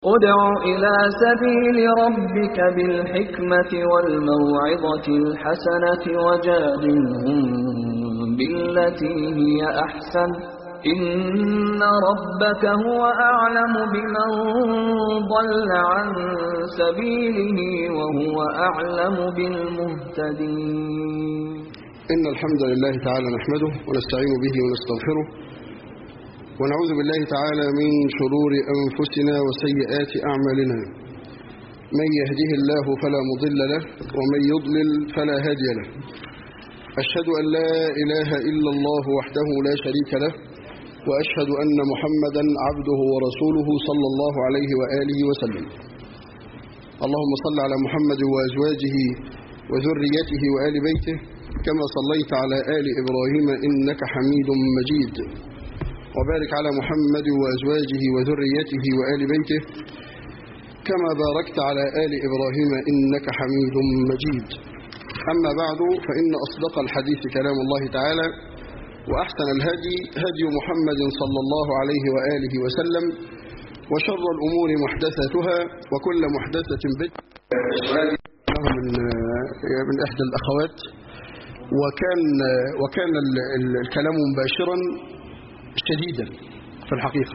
ادع إلى سبيل ربك بالحكمة والموعظة الحسنة وجادلهم بالتي هي أحسن إن ربك هو أعلم بمن ضل عن سبيله وهو أعلم بالمهتدين إن الحمد لله تعالى نحمده ونستعين به ونستغفره ونعوذ بالله تعالى من شرور أنفسنا وسيئات أعمالنا من يهده الله فلا مضل له ومن يضلل فلا هادي له أشهد أن لا إله إلا الله وحده لا شريك له وأشهد أن محمدا عبده ورسوله صلى الله عليه وآله وسلم اللهم صل على محمد وأزواجه وذريته وآل بيته كما صليت على آل إبراهيم إنك حميد مجيد وبارك على محمد وأزواجه وذريته وآل بيته كما باركت على آل إبراهيم إنك حميد مجيد أما بعد فإن أصدق الحديث كلام الله تعالى وأحسن الهدي هدي محمد صلى الله عليه وآله وسلم وشر الأمور محدثاتها وكل محدثة بدعة من من إحدى الأخوات وكان وكان الكلام مباشرا شديدا في الحقيقة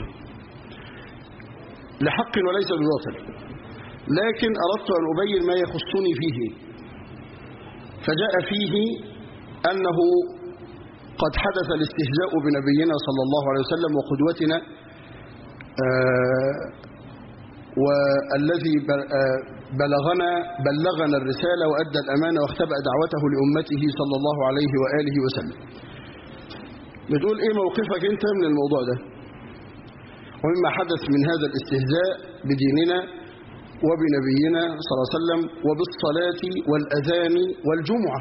لحق وليس بباطل لكن أردت أن أبين ما يخصني فيه فجاء فيه أنه قد حدث الاستهزاء بنبينا صلى الله عليه وسلم وقدوتنا والذي بلغنا بلغنا الرسالة وأدى الأمانة واختبأ دعوته لأمته صلى الله عليه وآله وسلم بتقول إيه موقفك أنت من الموضوع ده ومما حدث من هذا الاستهزاء بديننا وبنبينا صلى الله عليه وسلم وبالصلاة والأذان والجمعة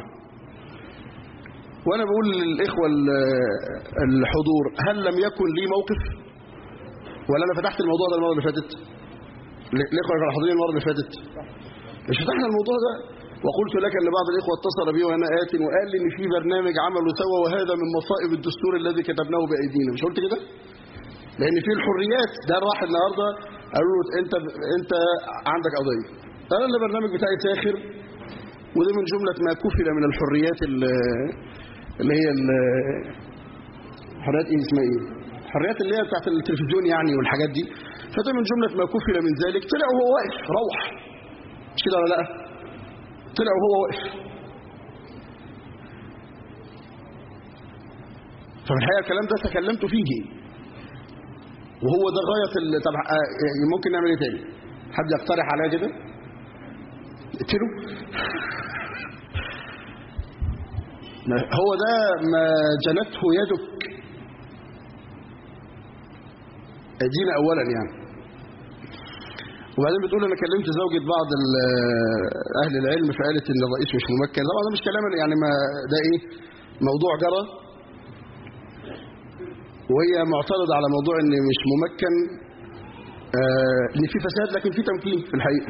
وأنا بقول للإخوة الحضور هل لم يكن لي موقف ولا أنا فتحت الموضوع ده المرة اللي فاتت الإخوة كانوا حاضرين المرة اللي فاتت مش فتحنا الموضوع ده وقلت لك أن بعض الإخوة اتصل بي وأنا آت وقال لي إن في برنامج عمله سوا وهذا من مصائب الدستور الذي كتبناه بأيدينا مش قلت كده؟ لأن في الحريات ده راح النهارده قالوا له أنت أنت عندك قضية أنا البرنامج بتاعي ساخر وده من جملة ما كفل من الحريات اللي هي الحريات ايه اسمها ايه الحريات اللي هي بتاعت التلفزيون يعني والحاجات دي فده من جملة ما كفل من ذلك طلع وهو واقف روح مش كده ولا لا طلع وهو واقف ففي الحقيقة الكلام ده تكلمت فيه وهو ده غاية طب ممكن نعمل ايه تاني حد يقترح عليا كده اقتله هو ده ما جنته يدك ادينا اولا يعني وبعدين بتقول انا كلمت زوجة بعض اهل العلم فقالت ان الرئيس مش ممكن طبعا ده مش كلام يعني ما ده ايه موضوع جرى وهي معترضة على موضوع ان مش ممكن آه ان في فساد لكن في تمكين في الحقيقة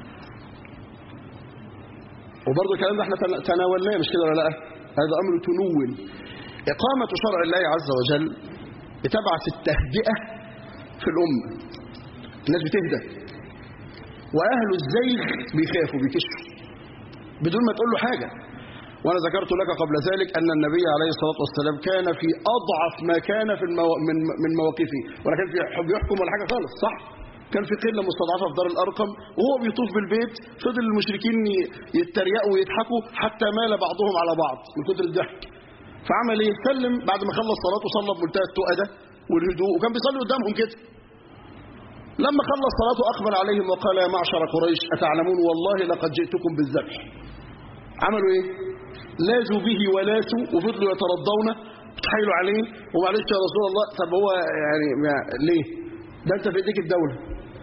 وبرضه الكلام ده احنا تناولناه مش كده ولا لا هذا امر تنول اقامة شرع الله عز وجل بتبعث التهدئة في الامة الناس بتهدى واهل الزيغ بيخافوا بيكشفوا بدون ما تقول له حاجة وانا ذكرت لك قبل ذلك ان النبي عليه الصلاة والسلام كان في اضعف ما كان في المو... من من مواقفه ولا كان في بيحكم ولا حاجة خالص صح كان في قله مستضعفه في دار الارقم وهو بيطوف بالبيت فضل المشركين يتريقوا ويضحكوا حتى مال بعضهم على بعض من كتر الضحك فعمل ايه سلم بعد ما خلص صلاته صلى بمنتهى التقى ده والهدوء وكان بيصلي قدامهم كده لما خلص صلاته اقبل عليهم وقال يا معشر قريش اتعلمون والله لقد جئتكم بالذبح عملوا ايه لازوا به ولاسوا وفضلوا يترضون تحايلوا عليه ومعلش يا رسول الله طب هو يعني ليه ده انت في ايديك الدوله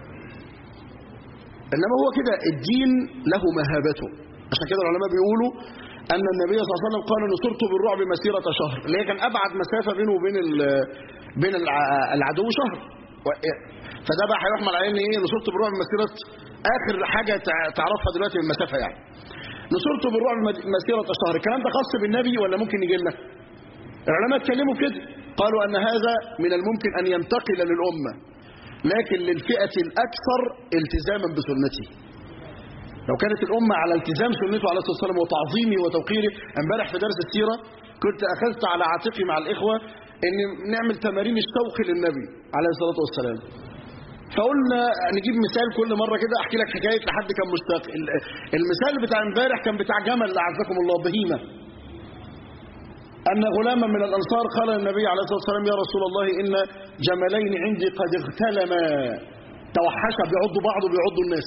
انما هو كده الدين له مهابته عشان كده العلماء بيقولوا ان النبي صلى الله عليه وسلم قال نصرت بالرعب مسيره شهر اللي هي كان ابعد مسافه بينه وبين بين العدو شهر فده بقى هيحمل عليه ان ايه نصرت بالرعب مسيره اخر حاجه تعرفها دلوقتي من المسافه يعني نصرت بالرعب مسيره شهر الكلام ده خاص بالنبي ولا ممكن يجي لنا العلماء اتكلموا كده قالوا ان هذا من الممكن ان ينتقل للامه لكن للفئة الأكثر التزاما بسنته لو كانت الأمة على التزام سنته عليه الصلاة والسلام وتعظيمه وتوقيره امبارح في درس السيرة كنت أخذت على عاتقي مع الإخوة إن نعمل تمارين الشوق للنبي عليه الصلاة والسلام فقلنا نجيب مثال كل مرة كده أحكي لك حكاية لحد كان مشتاق ال- المثال بتاع امبارح كان بتاع جمل أعزكم الله بهيمة أن غلاما من الأنصار قال للنبي عليه الصلاة والسلام يا رسول الله إن جملين عندي قد اغتلما توحشا بيعضوا بعض وبيعضوا الناس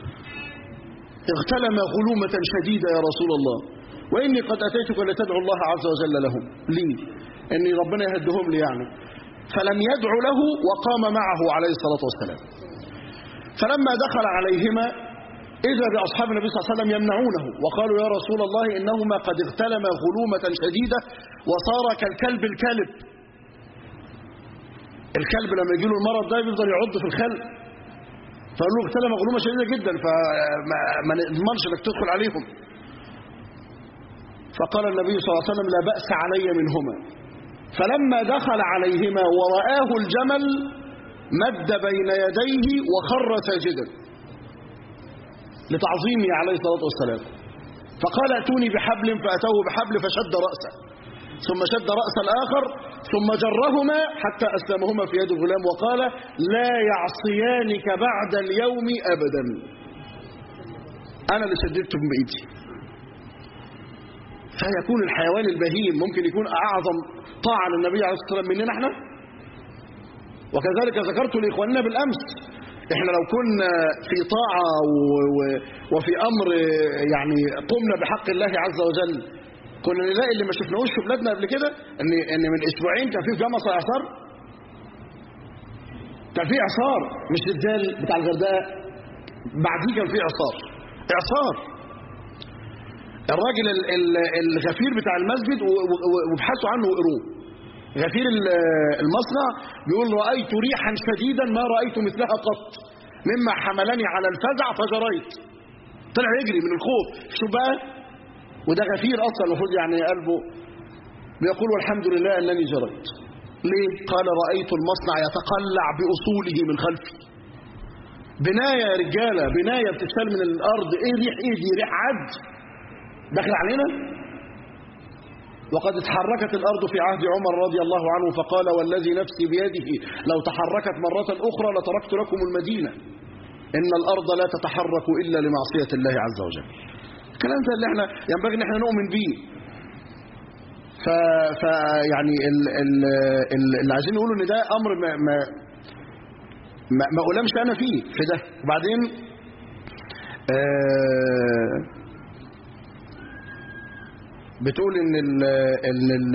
اغتلما غلومة شديدة يا رسول الله وإني قد أتيتك لتدعو الله عز وجل لهم لي إني ربنا يهدهم لي يعني فلم يدع له وقام معه عليه الصلاة والسلام فلما دخل عليهما إذا بأصحاب النبي صلى الله عليه وسلم يمنعونه وقالوا يا رسول الله إنهما قد اغتلما غلومة شديدة وصار كالكلب الكلب الكلب لما يجي له المرض ده بيفضل يعض في الخلق فقالوا له اغتلم غلومة شديدة جدا فما ما نضمنش انك تدخل عليهم فقال النبي صلى الله عليه وسلم لا بأس علي منهما فلما دخل عليهما ورآه الجمل مد بين يديه وخر ساجدا لتعظيمه عليه الصلاة والسلام فقال اتوني بحبل فأتوه بحبل فشد رأسه ثم شد رأس الآخر ثم جرهما حتى أسلمهما في يد الغلام وقال لا يعصيانك بعد اليوم أبدا أنا اللي شددتهم بإيدي فيكون الحيوان البهيم ممكن يكون أعظم طاعة للنبي عليه الصلاة والسلام مننا احنا وكذلك ذكرت لإخواننا بالأمس احنا لو كنا في طاعة و و وفي أمر يعني قمنا بحق الله عز وجل كنا نلاقي اللي ما شفناهوش في بلادنا قبل كده ان ان من اسبوعين كان في في جمصة اعصار كان في اعصار مش الزال بتاع الغردقه بعديه كان في اعصار اعصار الراجل ال- ال- الغفير بتاع المسجد و- و- وابحثوا عنه وقروه غفير ال- المصنع بيقول رأيت ريحا شديدا ما رأيت مثلها قط مما حملني على الفزع فجريت طلع يجري من الخوف شو بقى وده غفير اصلا المفروض يعني قلبه بيقول والحمد لله انني جريت ليه قال رايت المصنع يتقلع باصوله من خلفي بنايه يا رجاله بنايه بتتشال من الارض ايه ريح ايه دي ريح عد داخل علينا وقد اتحركت الارض في عهد عمر رضي الله عنه فقال والذي نفسي بيده لو تحركت مره اخرى لتركت لكم المدينه ان الارض لا تتحرك الا لمعصيه الله عز وجل الكلام ده اللي احنا ينبغي ان احنا نؤمن بيه ف... ف يعني ال... ال... ال- اللي عايزين نقوله ان ده امر ما ما ما, ما ألمش انا فيه في ده وبعدين آه بتقول ان ال ان ال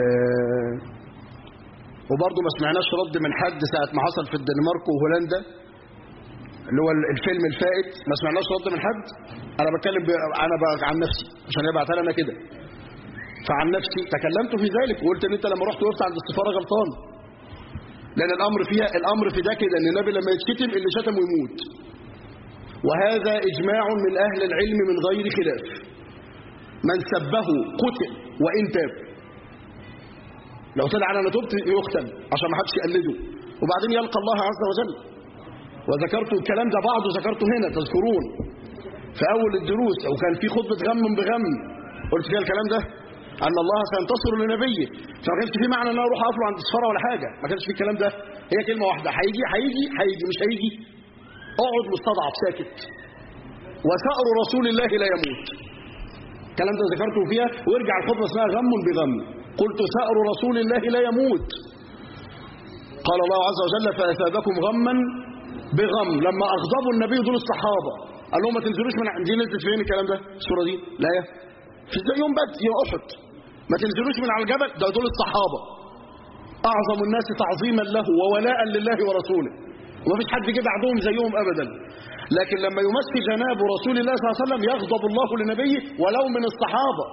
وبرضه ما سمعناش رد من حد ساعه ما حصل في الدنمارك وهولندا اللي هو الفيلم الفائت ما سمعناش رد من حد انا بتكلم ب... انا بقى عن نفسي عشان يبعتها لنا كده فعن نفسي تكلمت في ذلك وقلت ان انت لما رحت وقفت عند السفاره غلطان لان الامر فيها الامر في ده كده ان النبي لما يتكتم اللي شتمه يموت وهذا اجماع من اهل العلم من غير خلاف من سبه قتل وان تاب لو طلع انا تبت يختم عشان ما حدش يقلده وبعدين يلقى الله عز وجل وذكرت الكلام ده بعضه ذكرته هنا تذكرون في اول الدروس وكان في خطبه غم بغم قلت فيها الكلام ده ان الله سينتصر لنبيه فما كانش في معنى ان انا اروح اقف له عند السفاره ولا حاجه ما كانش في الكلام ده هي كلمه واحده هيجي هيجي هيجي مش هيجي اقعد مستضعف ساكت وثأر رسول الله لا يموت الكلام ده ذكرته فيها وارجع الخطبه اسمها غم بغم قلت ثأر رسول الله لا يموت قال الله عز وجل فأثابكم غما بغم لما أغضبوا النبي دول الصحابة قال لهم ما تنزلوش من دي نزلت فين الكلام ده السورة دي لا يا في يوم بدر يوم أحد ما تنزلوش من على الجبل ده دول الصحابة أعظم الناس تعظيما له وولاء لله ورسوله وما فيش حد جه بعدهم زيهم أبدا لكن لما يمسك جناب رسول الله صلى الله عليه وسلم يغضب الله لنبيه ولو من الصحابة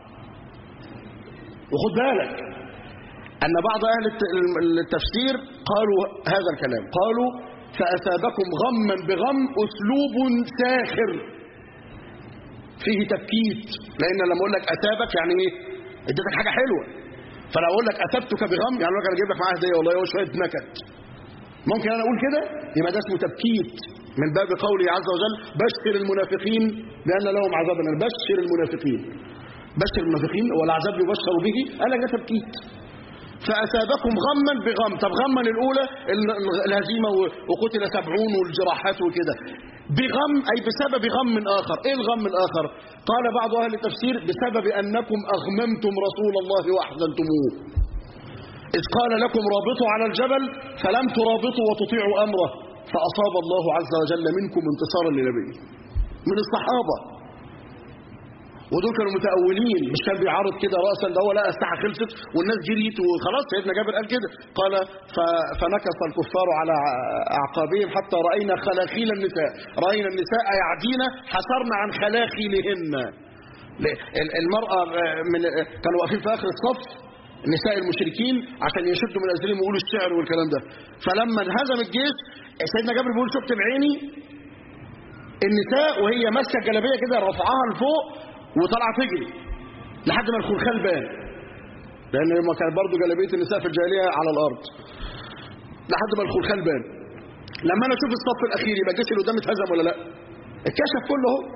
وخد بالك أن بعض أهل التفسير قالوا هذا الكلام قالوا فأثابكم غما بغم أسلوب ساخر فيه تبكيت لأن لما أقول لك أثابك يعني إيه اديتك حاجة حلوة فلو أقول لك أثبتك بغم يعني أنا أجيب لك معاه هدية والله هو شوية نكد ممكن انا اقول كده يبقى ده اسمه تبكيت من باب قوله عز وجل بشر المنافقين بان لهم عذابا بشر المنافقين بشر المنافقين والعذاب يبشر به قال لك ده تبكيت فأثابكم غما بغم طب غما الأولى ال- ال- الهزيمة و- وقتل سبعون والجراحات وكده بغم أي بسبب غم آخر إيه الغم الآخر قال بعض أهل التفسير بسبب أنكم أغممتم رسول الله وأحزنتموه إذ قال لكم رابطوا على الجبل فلم ترابطوا وتطيعوا أمره فأصاب الله عز وجل منكم انتصارا لنبيه من الصحابة ودول كانوا متأولين مش كان بيعارض كده رأسا ده هو لا الساعة خلصت والناس جريت وخلاص سيدنا جابر قال كده قال ف- فنكص الكفار على أعقابهم حتى رأينا خلاخيل النساء رأينا النساء يعدين حسرنا عن خلاخيلهن ل- ال- المرأة من كانوا واقفين في آخر الصف نساء المشركين عشان يشدوا من أزرهم ويقولوا الشعر والكلام ده فلما انهزم الجيش سيدنا جابر بيقول شفت بعيني النساء وهي ماسكه الجلابيه كده رفعها لفوق وطالعه تجري لحد ما الخلخال بان لان ما كان برضه جلابيه النساء في الجاهليه على الارض لحد ما الخلخال بان لما انا اشوف الصف الاخير يبقى الجيش اللي قدام اتهزم ولا لا اتكشف كله اهو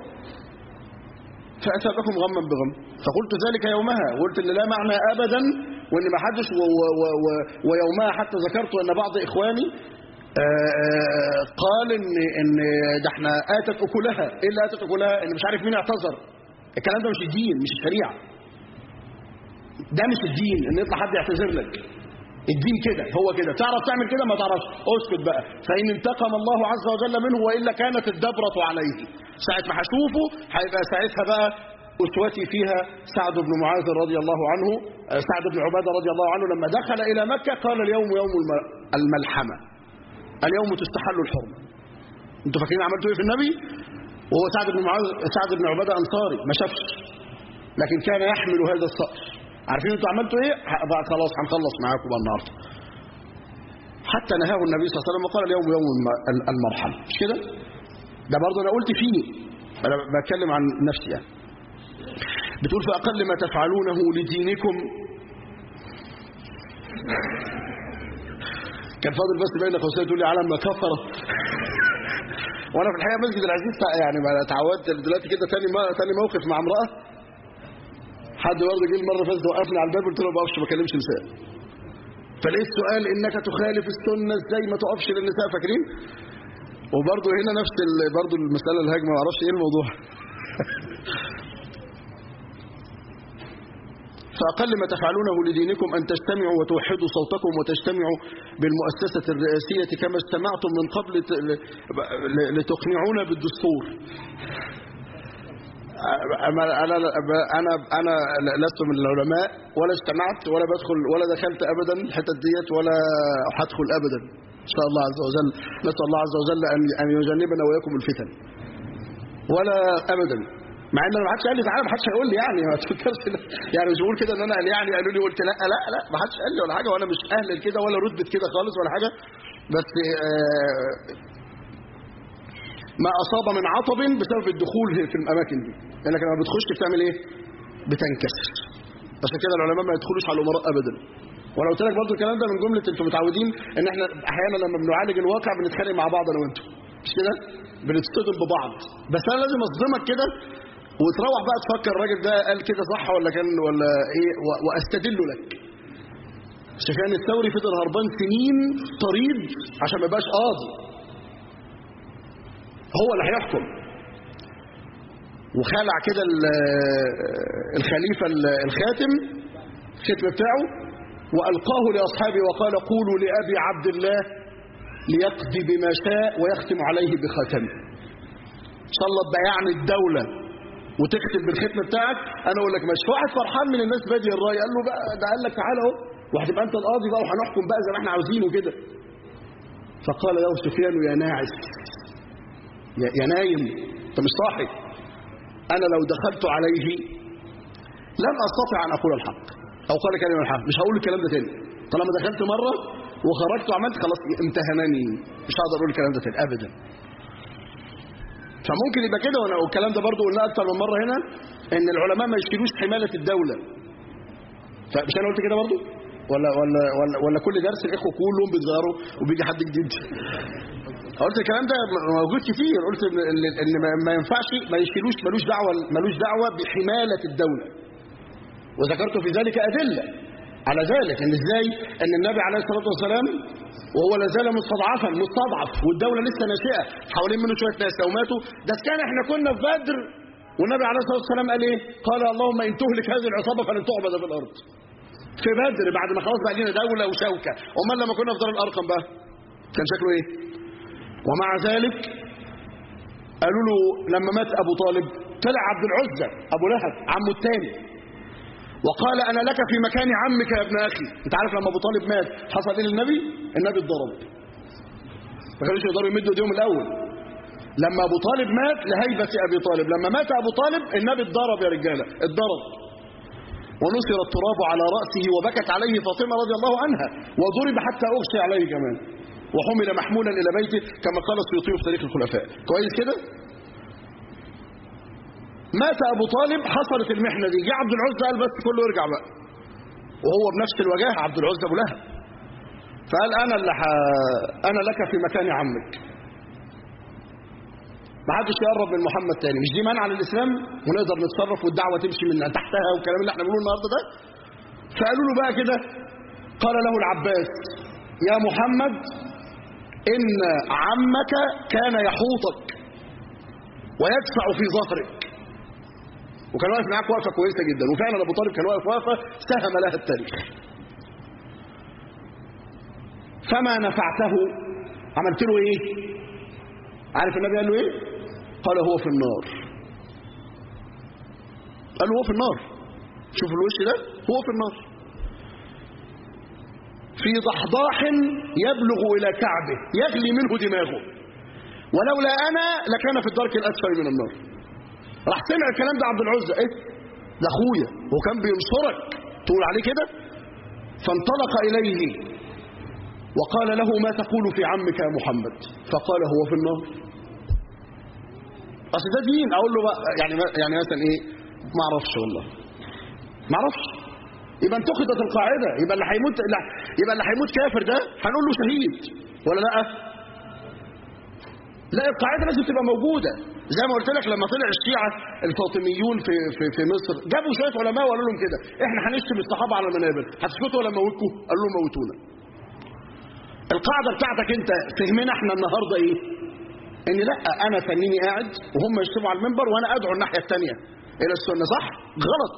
فاثابكم غما بغم فقلت ذلك يومها وقلت ان لا معنى ابدا وان ما حدش و و و و ويومها حتى ذكرت ان بعض اخواني آه، آه، قال ان ان ده احنا اتت اكلها ايه اللي اتت اكلها ان مش عارف مين اعتذر الكلام ده مش الدين مش الشريعه ده مش الدين ان يطلع حد يعتذر لك الدين كده هو كده تعرف تعمل كده ما تعرفش اسكت بقى فان انتقم الله عز وجل منه والا كانت الدبره عليه ساعه ما هشوفه هيبقى ساعتها بقى اسوتي فيها سعد بن معاذ رضي الله عنه آه، سعد بن عباده رضي الله عنه لما دخل الى مكه قال اليوم يوم الم- الملحمه اليوم تستحل الحرمه انتوا فاكرين عملتوا ايه في النبي وهو سعد بن معاذ سعد بن عباده انصاري ما شافش لكن كان يحمل هذا الصقر عارفين انتوا عملتوا ايه ح- بقى خلاص هنخلص معاكم بقى النهارده حتى نهاه النبي صلى الله عليه وسلم وقال اليوم يوم الم- ال- المرحله مش كده ده برضه انا قلت فيه انا بتكلم عن نفسي يعني بتقول فاقل ما تفعلونه لدينكم كان فاضل بس بين قوسين تقول لي على ما كفر وانا في الحقيقه مسجد العزيز تع- يعني ما اتعودت دلوقتي كده تاني ما تاني موقف مع امراه حد برضه جه المره اللي فاتت وقفني على الباب قلت له ما بقفش ما بكلمش نساء فلقيت سؤال انك تخالف السنه ازاي ما تقفش للنساء فاكرين وبرضه هنا نفس ال- برضه المساله الهجمه ما اعرفش ايه الموضوع فأقل ما تفعلونه لدينكم أن تجتمعوا وتوحدوا صوتكم وتجتمعوا بالمؤسسة الرئاسية كما اجتمعتم من قبل ت- ل- ل- لتقنعونا بالدستور أنا أنا أنا أنا لست من العلماء ولا اجتمعت ولا بدخل ولا دخلت أبدا الحتت ديت ولا هدخل أبدا إن شاء الله عز وجل نسأل الله عز وجل أن أن يجنبنا وإياكم الفتن ولا أبدا مع ان ما حدش قال لي تعالى ما حدش هيقول لي يعني ما تفكرش لا. يعني مش بقول كده ان انا قال يعني قالوا لي قلت لا لا لا ما حدش قال لي ولا حاجه وانا مش اهل كده ولا رتبه كده خالص ولا حاجه بس آه، ما اصاب من عطب بسبب الدخول في الاماكن دي لانك لما بتخش بتعمل ايه؟ بتنكسر عشان كده العلماء ما يدخلوش على الامراء ابدا وانا قلت لك برضه الكلام ده من جمله انتم متعودين ان احنا احيانا لما بنعالج الواقع بنتخانق مع بعض انا وانتم مش كده؟ بنتصدم ببعض بس انا لازم اصدمك كده وتروح بقى تفكر الراجل ده قال كده صح ولا كان ولا ايه و- واستدل لك سفيان الثوري فضل هربان سنين طريد عشان ما يبقاش قاضي هو اللي هيحكم وخلع كده ال- الخليفه ال- الخاتم الختم بتاعه والقاه لاصحابه وقال قولوا لابي عبد الله ليقضي بما شاء ويختم عليه بخاتمه صلت بيان الدوله وتختم بالختم بتاعك انا اقول لك ماشي واحد فرحان من الناس بادي الراي قال له بقى ده قال لك تعالى اهو وهتبقى انت القاضي بقى وهنحكم بقى زي ما احنا عاوزينه كده فقال له سفيان يا ناعس يا, يا نايم انت مش صاحي انا لو دخلت عليه لن استطيع ان اقول الحق او قال كلمه الحق مش هقول الكلام ده تاني طالما دخلت مره وخرجت وعملت خلاص امتهنني مش هقدر اقول الكلام ده تاني ابدا فممكن يبقى كده وانا والكلام ده برضو قلنا اكتر من مره هنا ان العلماء ما يشيلوش حماله الدوله فمش انا قلت كده برضو ولا ولا ولا, ولا كل درس الاخوه كلهم بيتغيروا وبيجي حد جديد قلت الكلام ده موجود كتير قلت ان إن- ان ما- ما ينفعش ما يشيلوش ملوش دعوه ملوش دعوه بحماله الدوله وذكرت في ذلك ادله على ذلك ان ازاي ان النبي عليه الصلاه والسلام وهو لا زال مستضعفا مستضعف والدوله لسه ناشئه حوالين منه شويه ناس لو ماتوا ده كان احنا كنا في بدر والنبي عليه الصلاه والسلام قال ايه؟ قال اللهم ان تهلك هذه العصابه فلن تعبد في الارض. في بدر بعد ما خلاص بقى لنا دوله وشوكه، امال لما كنا في دار الارقم بقى كان شكله ايه؟ ومع ذلك قالوا له لما مات ابو طالب طلع عبد العزى ابو لهب عمه الثاني وقال انا لك في مكان عمك يا ابن اخي انت عارف لما ابو طالب مات حصل ايه للنبي النبي اتضرب ما كانوش يقدروا يمدوا ايديهم الاول لما ابو طالب مات لهيبه ابي طالب لما مات ابو طالب النبي اتضرب يا رجاله اتضرب ونصر التراب على راسه وبكت عليه فاطمه رضي الله عنها وضرب حتى اغشي عليه كمان وحمل محمولا الى بيته كما قال السيوطي في تاريخ الخلفاء كويس كده مات ابو طالب حصلت المحنه دي جه عبد العزى قال بس كله يرجع بقى وهو بنفس الوجاهه عبد العزى ابو لهب فقال انا اللي ح... انا لك في مكان عمك ما حدش يقرب من محمد تاني مش دي منع للاسلام ونقدر نتصرف والدعوه تمشي من تحتها والكلام اللي احنا بنقوله النهارده ده فقالوا له بقى كده قال له العباس يا محمد ان عمك كان يحوطك ويدفع في ظهرك وكان واقف معاك وقفه كويسه جدا وفعلا ابو طالب كان واقف وقفه سهم لها التاريخ فما نفعته عملت له ايه عارف النبي قال له ايه قال هو في النار قال له هو في النار شوف الوش ده هو في النار في ضحضاح يبلغ الى كعبه يغلي منه دماغه ولولا انا لكان في الدرك الاسفل من النار راح سمع الكلام ده عبد العزة ايه ده اخويا وكان بينصرك تقول عليه كده فانطلق اليه وقال له ما تقول في عمك يا محمد فقال هو في النار اصل ده دين اقول له بقى يعني يعني مثلا ايه ما اعرفش والله ما اعرفش يبقى انتقدت القاعده يبقى اللي هيموت لا يبقى اللي هيموت كافر ده هنقول له شهيد ولا لا لا القاعده لازم تبقى موجوده زي ما قلت لك لما طلع الشيعه الفاطميون في في في مصر جابوا شويه علماء وقالوا لهم كده احنا هنشتم الصحابه على المنابر هتسكتوا ولا نموتكم قالوا لهم موتونا القاعده بتاعتك انت فهمنا احنا النهارده ايه ان لا انا فنيني قاعد وهم يشتموا على المنبر وانا ادعو الناحيه الثانيه الى السنه صح غلط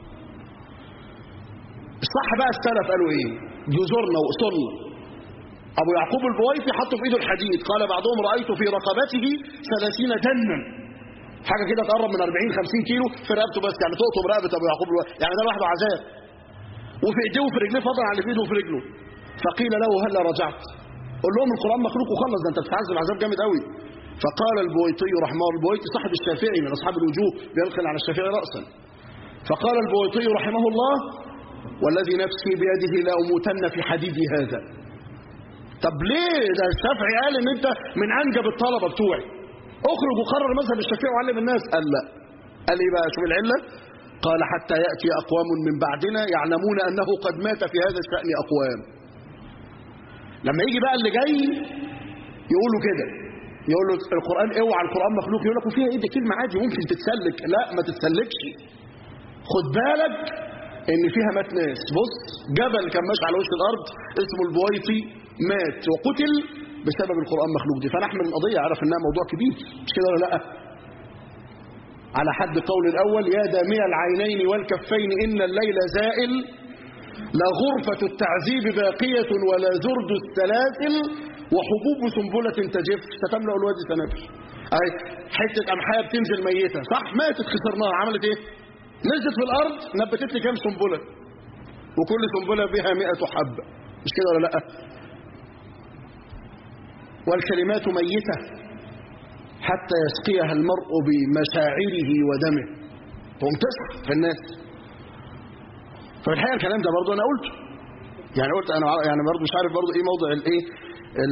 الصح بقى السلف قالوا ايه جزرنا واصولنا ابو يعقوب البويطي حطه في ايده الحديد قال بعضهم رايت في رقبته 30 تنا حاجه كده تقرب من 40 50 كيلو في رقبته بس يعني تقطب رقبه ابو يعقوب البويطي يعني ده لوحده عذاب وفي ايديه وفي رجليه فضل على اللي في ايده وفي رجله فقيل له هلا رجعت قول لهم القران مخلوق وخلص ده انت بتتعذب عذاب جامد قوي فقال البويطي رحمه الله البويطي صاحب الشافعي من اصحاب الوجوه بينقل عن الشافعي راسا فقال البويطي رحمه الله والذي نفسي بيده لأموتن في حديدي هذا طب ليه ده الشافعي قال ان انت من انجب الطلبه بتوعي اخرج وقرر مذهب الشافعي وعلم الناس قال لا قال ايه بقى شوف العله قال حتى ياتي اقوام من بعدنا يعلمون انه قد مات في هذا الشان اقوام لما يجي بقى اللي جاي يقولوا كده يقول له القران اوعى القران مخلوق يقول لك وفيها ايه دي كلمه عادي ممكن تتسلك لا ما تتسلكش خد بالك ان فيها مات ناس بص جبل كان ماشي على وش الارض اسمه البويطي مات وقتل بسبب القران مخلوق دي فنحمل القضيه عرف انها موضوع كبير مش كده ولا لا على حد قول الاول يا دامي العينين والكفين ان الليل زائل لا غرفة التعذيب باقية ولا زرد السلاسل وحبوب سنبلة تجف ستملأ الوادي سنابل اهي حتة قمحية بتنزل ميتة صح ماتت خسرناها عملت ايه نزلت في الارض نبتت لي كام سنبله وكل سنبله بها 100 حبه مش كده ولا لا والكلمات ميته حتى يسقيها المرء بمشاعره ودمه تقوم تصحى في الناس ففي الحقيقه الكلام ده برضه انا قلته يعني قلت انا يعني برضه مش عارف برضه ايه موضع الايه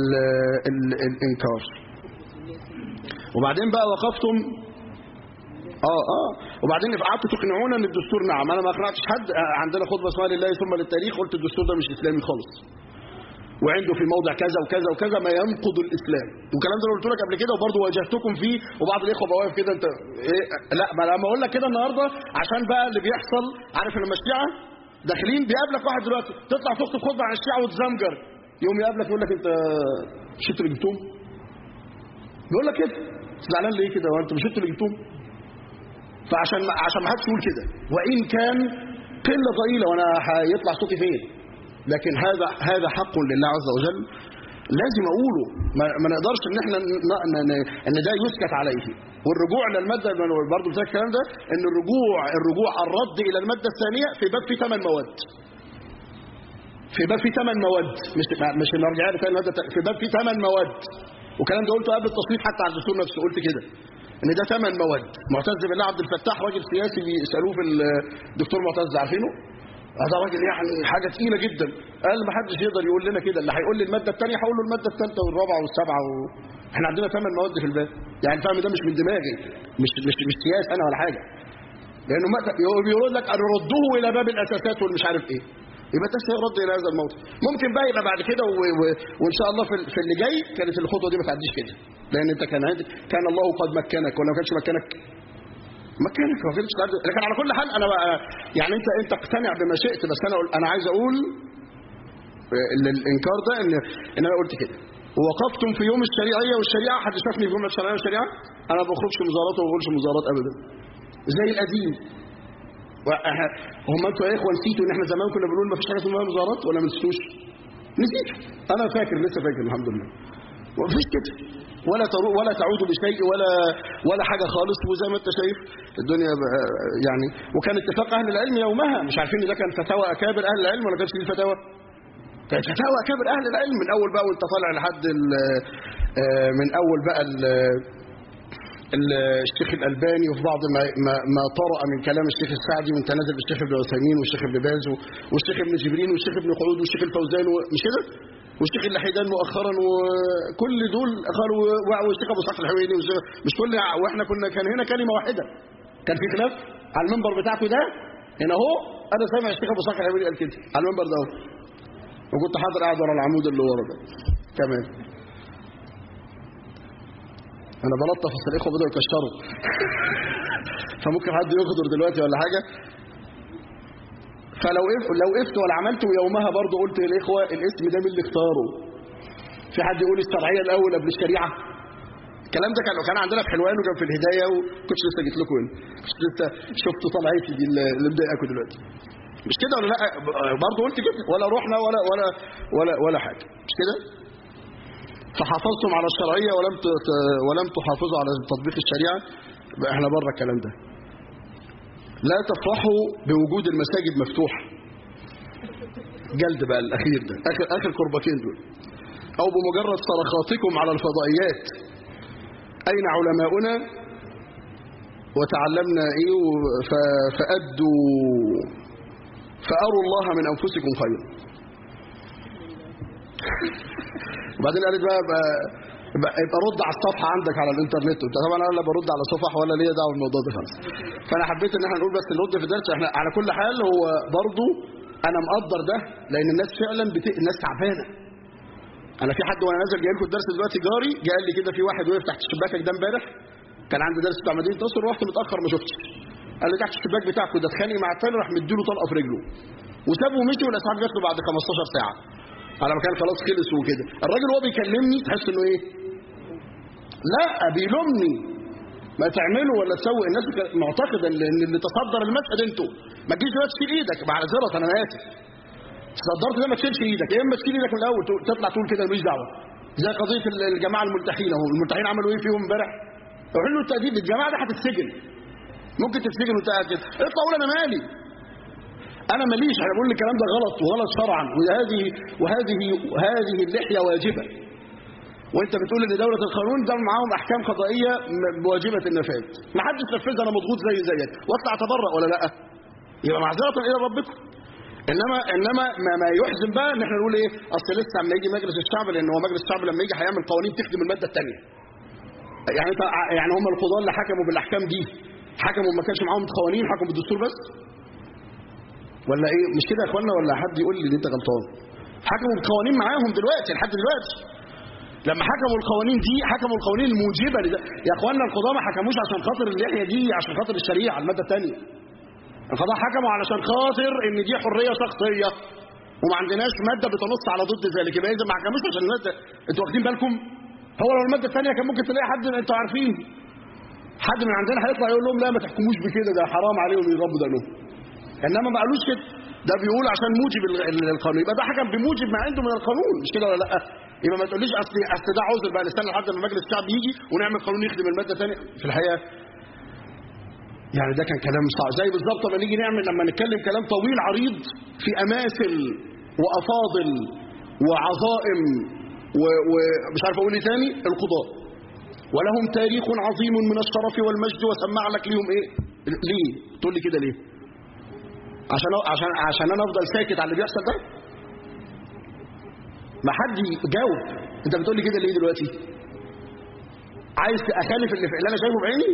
ال- ال- الانكار وبعدين بقى وقفتم اه اه وبعدين قعدتوا تقنعونا ان الدستور نعم انا ما اقنعتش حد آه، عندنا خطبه اسمها لله ثم للتاريخ قلت الدستور ده مش اسلامي خالص وعنده في موضع كذا وكذا وكذا ما ينقض الاسلام والكلام ده اللي قلت لك قبل كده وبرضه واجهتكم فيه وبعض الاخوه بقى واقف كده انت إيه لا ما لما اقول لك كده النهارده عشان بقى اللي بيحصل عارف لما الشيعه داخلين بيقابلك واحد دلوقتي تطلع تخطب خطبه عن الشيعه وتزمجر يوم يقابلك يقول لك انت شفت اللي جبتهم بيقول لك كده زعلان ليه كده وانت مش انتوا اللي جبتوهم فعشان ما عشان ما حدش يقول كده وان كان قله ضئيله وانا هيطلع صوتي فين لكن هذا هذا حق لله عز وجل لازم اقوله ما, ما نقدرش ان احنا ن- ن- ن- ان ده يسكت عليه والرجوع للماده برضه بتاع الكلام ده ان الرجوع الرجوع الرد الى الماده الثانيه في باب فيه ثمان مواد في باب فيه ثمان مواد مش مش المرجعيه بتاع الماده التانية، في باب فيه ثمان مواد والكلام ده قلته قبل التصويت حتى على الدستور نفسه قلت كده ان ده ثمان مواد معتز بالله عبد الفتاح راجل سياسي بيسالوه في الدكتور معتز عارفينه هذا راجل يعني حاجه ثقيله جدا قال ما حدش يقدر يقول لنا كده اللي هيقول لي الماده الثانيه هقول له الماده الثالثه والرابعه والسابعه و... احنا عندنا ثمان مواد في الباب يعني الفهم ده مش من دماغي مش مش مش سياسه انا ولا حاجه لانه ما بيقول لك ان رده الى باب الاساسات والمش عارف ايه يبقى ده سيرد الى هذا الموضوع ممكن بقى يبقى بعد كده و... و... وان شاء الله في, ال- في اللي جاي كانت الخطوه دي ما تعديش كده لان انت كان عندك كان الله قد مكنك ولا ما كانش مكنك مكانك ما فيش تعدي. لكن على كل حال انا بقى يعني انت انت اقتنع بما شئت بس انا أقول انا عايز اقول ال- الانكار ده ان ان انا قلت كده ووقفتم في يوم الشريعيه والشريعه حد شافني في يوم الشريعيه والشريعه انا ما بخرجش مظاهرات وما بقولش مظاهرات ابدا زي القديم وإح- هم انتوا يا اخوه نسيتوا ان احنا زمان كنا بنقول ما فيش حاجه اسمها مظاهرات ولا ما نسيتوش؟ نسيت انا فاكر لسه فاكر الحمد لله ما فيش كده ولا ترو ولا تعود بشيء ولا ولا حاجه خالص وزي ما انت شايف الدنيا بقى- يعني وكان اتفاق اهل العلم يومها مش عارفين ان ده كان فتاوى اكابر اهل العلم ولا كانش دي فتاوى؟ كانت فتاوى اكابر اهل العلم من اول بقى وانت طالع لحد ال- آه، من اول بقى ال- الشيخ الألباني وفي بعض ما, ما, ما طرأ من كلام الشيخ السعدي وانت نازل بالشيخ ابن عثيمين والشيخ ابن باز والشيخ ابن جبرين والشيخ ابن خلود والشيخ الفوزان مش كده؟ والشيخ اللحيدان مؤخرا وكل دول قالوا والشيخ ابو اسحاق الحويني والشيخ- مش كل واحنا كنا كان هنا كلمه واحده كان في خلاف على المنبر بتاعكم ده هنا اهو انا سامع الشيخ ابو اسحاق الحويني قال كده على المنبر ده اهو وكنت حاضر قاعد ورا العمود اللي ورا ده كمان انا بلطف بس الاخوه بدأوا يكشروا فممكن حد يغدر دلوقتي ولا حاجه فلو وقف لو وقفت ولا عملت ويومها برضه قلت للاخوه الاسم ده مين اللي اختاره في حد يقول الشرعيه الاول قبل الشريعه الكلام ده كان كان عندنا في حلوان وكان في الهدايه وكنتش لسه جيت لكم هنا كنتش لسه شفتوا طلعتي دي اللي اللي مضايقاكم دلوقتي مش كده ولا لا برضه قلت كده ولا رحنا ولا ولا ولا ولا حاجه مش كده فحافظتم على الشرعيه ولم ت- ت- ولم تحافظوا على تطبيق الشريعه يبقى احنا بره الكلام ده لا تفرحوا بوجود المساجد مفتوحه جلد بقى الاخير ده اخر اخر كربتين دول او بمجرد صرخاتكم على الفضائيات اين علماؤنا وتعلمنا ايه و- ف- فادوا فاروا الله من انفسكم خيرا وبعدين قالت بقى يبقى يبقى يبقى رد على الصفحه عندك على الانترنت انت طبعا انا لا برد على صفح ولا ليا دعوه بالموضوع ده خالص فانا حبيت ان احنا نقول بس نرد في الدرس احنا على كل حال هو برضو انا مقدر ده لان الناس فعلا بت... الناس تعبانه انا في حد وانا نازل جاي لكم الدرس دلوقتي جاري جه قال لي كده في واحد وقف تحت شباكك ده امبارح كان عندي درس بتاع مدينه نصر ورحت متاخر ما شفتش قال لي تحت الشباك بتاعكم ده اتخانق مع التاني راح مديله طلقه في رجله وسابه ومشي والاسعاف جات له بعد 15 ساعه على ما كان خلاص خلص وكده الراجل وهو بيكلمني تحس انه ايه لا بيلومني ما تعملوا ولا تسوي الناس بك- معتقده ان إن اللي تصدر المشهد انتوا ما تجيش دلوقتي تشيل ايدك معذره انا اسف تصدرت ده ما تشيلش ايدك يا اما تشيل ايدك من الاول تقول- تطلع تقول كده ماليش دعوه زي قضيه ال- الجماعه الملتحين اهو الملتحين عملوا ايه فيهم امبارح حلوا التأديب الجماعه دي هتتسجن ممكن تتسجن وانت قاعد كده اطلع قول انا مالي انا ماليش انا بقول الكلام ده غلط وغلط شرعا وهذه وهذه هذه اللحيه واجبه وانت بتقول ان دوله القانون ده معاهم احكام قضائيه م- بواجبه النفاذ ما حدش نفذها انا مضغوط زي زيك واطلع اتبرأ ولا لا يبقى معذره الى ربكم انما انما ما, ما يحزن بقى ان احنا نقول ايه اصل لسه اما يجي مجلس الشعب لان هو مجلس الشعب لما يجي هيعمل قوانين تخدم الماده الثانيه يعني انت يعني هم القضاه اللي حكموا بالاحكام دي حكموا ما كانش معاهم قوانين حكموا بالدستور بس ولا ايه مش كده يا اخوانا ولا حد يقول لي ان انت غلطان حكموا بالقوانين معاهم دلوقتي لحد دلوقتي لما حكموا القوانين دي حكموا القوانين الموجبه لده. يا اخوانا القضاه ما حكموش عشان خاطر اللحيه دي عشان خاطر الشريعه الماده الثانيه القضاء حكموا علشان خاطر ان دي حريه شخصيه وما عندناش ماده بتنص على ضد ذلك يبقى اذا ما حكموش عشان الماده انتوا واخدين بالكم هو لو الماده الثانيه كان ممكن تلاقي حد انتوا عارفين حد من عندنا هيطلع يقول لهم لا ما تحكموش بكده ده حرام عليهم يربوا دقنهم انما ما قالوش كده ده بيقول عشان موجب ال- القانون يبقى ده حكم بموجب ما عنده من القانون مش كده ولا لا يبقى ما تقوليش اصل اصل ده عذر بقى نستنى لحد ما مجلس الشعب يجي ونعمل قانون يخدم الماده الثانيه في الحقيقه يعني ده كان كلام صعب زي بالظبط لما نيجي نعمل لما نتكلم كلام طويل عريض في اماثل وافاضل وعظائم و- ومش عارف اقول ايه تاني القضاء ولهم تاريخ عظيم من الشرف والمجد وسمع لك ليهم ايه ليه تقول لي كده ليه عشان عشان عشان انا افضل ساكت على اللي بيحصل ده ما حد يجاوب انت بتقول لي كده ليه دلوقتي عايز اخالف اللي, اللي انا شايفه بعيني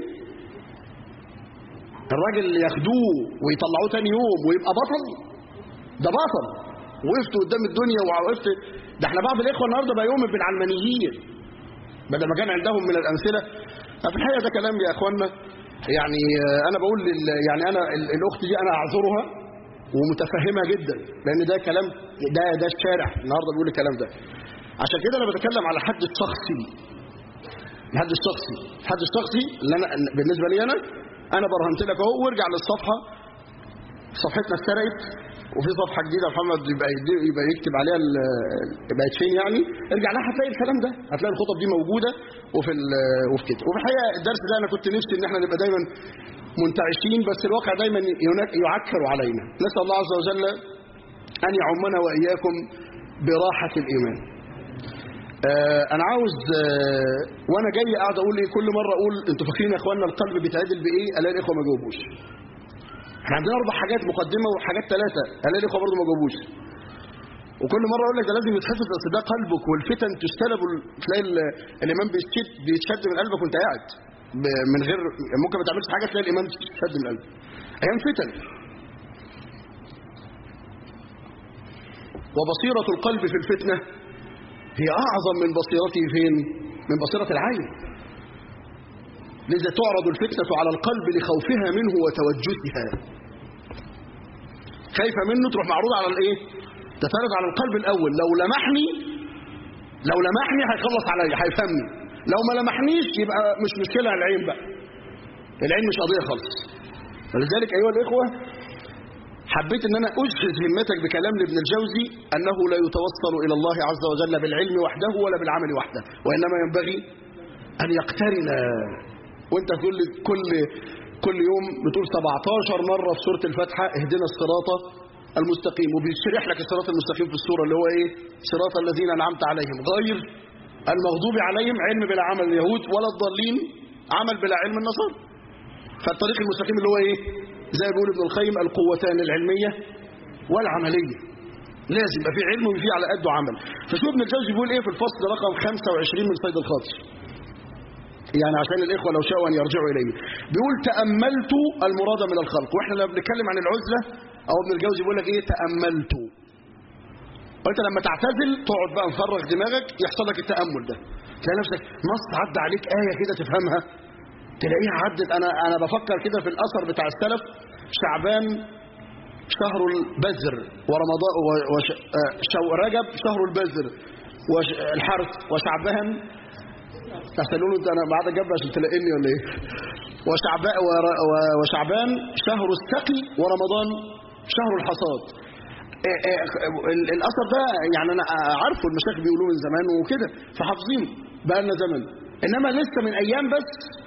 الراجل اللي ياخدوه ويطلعوه تاني يوم ويبقى بطل ده بطل وقفت قدام الدنيا ووقفت ده احنا بعض الاخوه النهارده بقى يؤمن بالعلمانيين بدل ما كان عندهم من الامثله في الحقيقه ده كلام يا اخوانا يعني آه، انا بقول لل يعني انا ال- الاخت دي انا اعذرها ومتفهمها جدا لان ده كلام ده ده الشارع النهارده بيقول الكلام ده عشان كده انا بتكلم على الحد الشخصي الحد الشخصي الحد الشخصي اللي انا بالنسبه لي انا انا برهنت لك اهو وارجع للصفحه صفحتنا اتسرقت وفي صفحه جديده محمد يبقى يدي- يبقى يكتب عليها ال- بقت فين يعني ارجع لها هتلاقي الكلام ده هتلاقي الخطب دي موجوده وفي ال- وفي كده وفي الحقيقه الدرس ده انا كنت نفسي ان احنا نبقى دايما منتعشين بس الواقع دايما ينك- يعكر علينا نسال الله عز وجل ان يعمنا واياكم براحه الايمان آه انا عاوز آه وانا جاي قاعد اقول ايه كل مره اقول انتوا فاكرين يا اخوانا القلب بيتعدل بايه الاقي الاخوه ما جاوبوش احنا عندنا اربع حاجات مقدمه وحاجات ثلاثه الاقي الاخوه برضه ما جاوبوش وكل مره اقول لك ده لازم يتحفظ اصل ده قلبك والفتن تجتلب وال- تلاقي ال- الامام بيتشد بيتشد من قلبك وانت قاعد ب- من غير ممكن ما تعملش حاجه تلاقي الامام تشد من قلبك ايام فتن وبصيره القلب في الفتنه هي اعظم من بصيرته فين من بصيره العين لذا تعرض الفتنه على القلب لخوفها منه وتوجسها خايفه منه تروح معروضه على الايه تتعرض على القلب الاول لو لمحني لو لمحني هيخلص عليا هيفهمني لو ما لمحنيش يبقى مش مشكله على العين بقى العين مش قضيه خالص ولذلك ايها الاخوه حبيت ان انا اجهز همتك بكلام لابن الجوزي انه لا يتوصل الى الله عز وجل بالعلم وحده ولا بالعمل وحده وانما ينبغي ان يقترن وانت كل كل كل يوم بتقول 17 مره في سوره الفاتحه اهدنا الصراط المستقيم وبيشرح لك الصراط المستقيم في السوره اللي هو ايه صراط الذين انعمت عليهم غير المغضوب عليهم علم بلا عمل اليهود ولا الضالين عمل بلا علم النصارى فالطريق المستقيم اللي هو ايه زي ما بيقول ابن القيم القوتان العلميه والعمليه لازم يبقى في علم وفي على قده عمل فشوف ابن الجوزي بيقول ايه في الفصل رقم 25 من صيد الخاطر يعني عشان الاخوه لو شاءوا ان يرجعوا اليه بيقول تاملت المراد من الخلق واحنا لما بنتكلم عن العزله او ابن الجوزي بيقول لك ايه تاملت وانت لما تعتزل تقعد بقى مفرغ دماغك يحصل لك التامل ده تلاقي نفسك نص عدى عليك ايه كده تفهمها تلاقيها عدت انا انا بفكر كده في الاثر بتاع السلف شعبان شهر البذر ورمضان وش... آه، شو رجب شهر البذر والحرث وشعبان تحسنون انت انا بعد جنب عشان تلاقيني ولا ايه وشعبان وشعبان شهر السقي ورمضان شهر الحصاد إيه إيه ال- الاثر ده يعني انا عارفه المشايخ بيقولوه من زمان وكده فحافظينه بقى لنا زمن انما لسه من ايام بس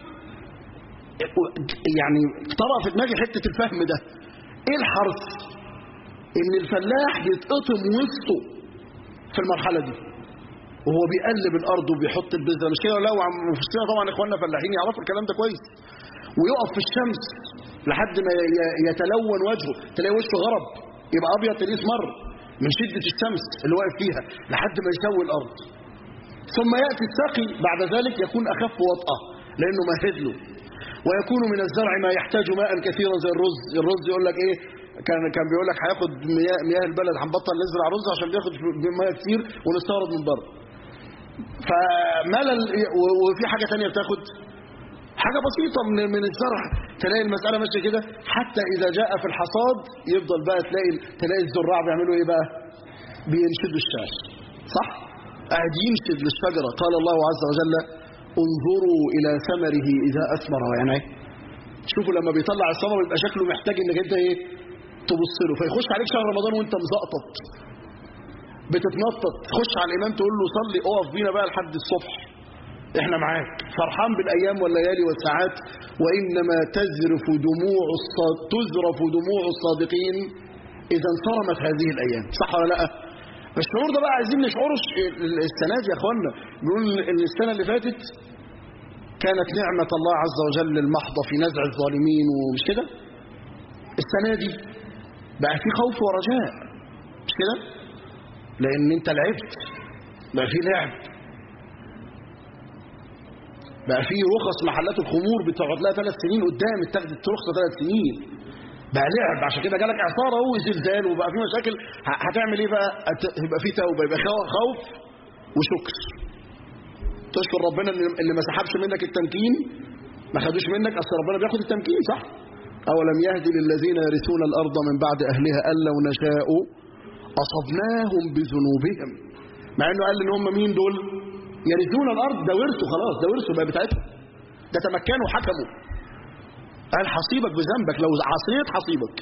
يعني طرأ في دماغي حته الفهم ده ايه الحرث ان الفلاح يتقطم وسطه في المرحله دي وهو بيقلب الارض وبيحط البذره مش كده لو عم في السنه طبعا اخواننا فلاحين يعرفوا الكلام ده كويس ويقف في الشمس لحد ما ي- يتلون وجهه تلاقي وشه غرب يبقى ابيض تلاقيه اسمر من شده الشمس اللي واقف فيها لحد ما يسوي الارض ثم ياتي السقي بعد ذلك يكون اخف وطأه لانه مهد له ويكون من الزرع ما يحتاج ماء كثيرا زي الرز الرز يقول لك ايه كان كان بيقول لك هياخد مياه, مياه البلد هنبطل نزرع رز عشان بياخد مياه كتير ونستورد من بره فملل وفي حاجه ثانيه بتاخد حاجه بسيطه من من الزرع تلاقي المساله ماشيه كده حتى اذا جاء في الحصاد يفضل بقى تلاقي تلاقي الزراع بيعملوا ايه بقى بينشدوا الشعر صح قاعد ينشد للشجره قال الله عز وجل انظروا الى ثمره اذا اثمر يعني شوفوا لما بيطلع الثمر يبقى شكله محتاج انك انت ايه تبص له فيخش عليك شهر رمضان وانت مزقطط بتتنطط تخش على الامام تقول له صلي اقف بينا بقى لحد الصبح احنا معاك فرحان بالايام والليالي والساعات وانما تزرف دموع الصاد تزرف دموع الصادقين اذا انصرمت هذه الايام صح ولا لا الشعور ده بقى عايزين نشعره السنه دي يا اخوانا بيقول ان السنه اللي فاتت كانت نعمه الله عز وجل المحضه في نزع الظالمين ومش كده السنه دي بقى في خوف ورجاء مش كده لان انت لعبت بقى في لعب بقى في رخص محلات الخمور بتقعد لها ثلاث سنين قدام اتخذت رخصه ثلاث سنين بقى لعب عشان كده جالك اعصار اهو وزلزال وبقى في مشاكل هتعمل ايه بقى يبقى في توبه يبقى خوف وشكر تشكر ربنا اللي ما سحبش منك التمكين ما خدوش منك اصل ربنا بياخد التمكين صح اولم يهدي للذين يرثون الارض من بعد اهلها ان لو نشاء اصبناهم بذنوبهم مع انه قال ان هم مين دول يرثون الارض ده ورثوا خلاص ده ورثوا بقى بتاعتهم ده تمكنوا حكموا قال حصيبك بذنبك لو عصيت حصيبك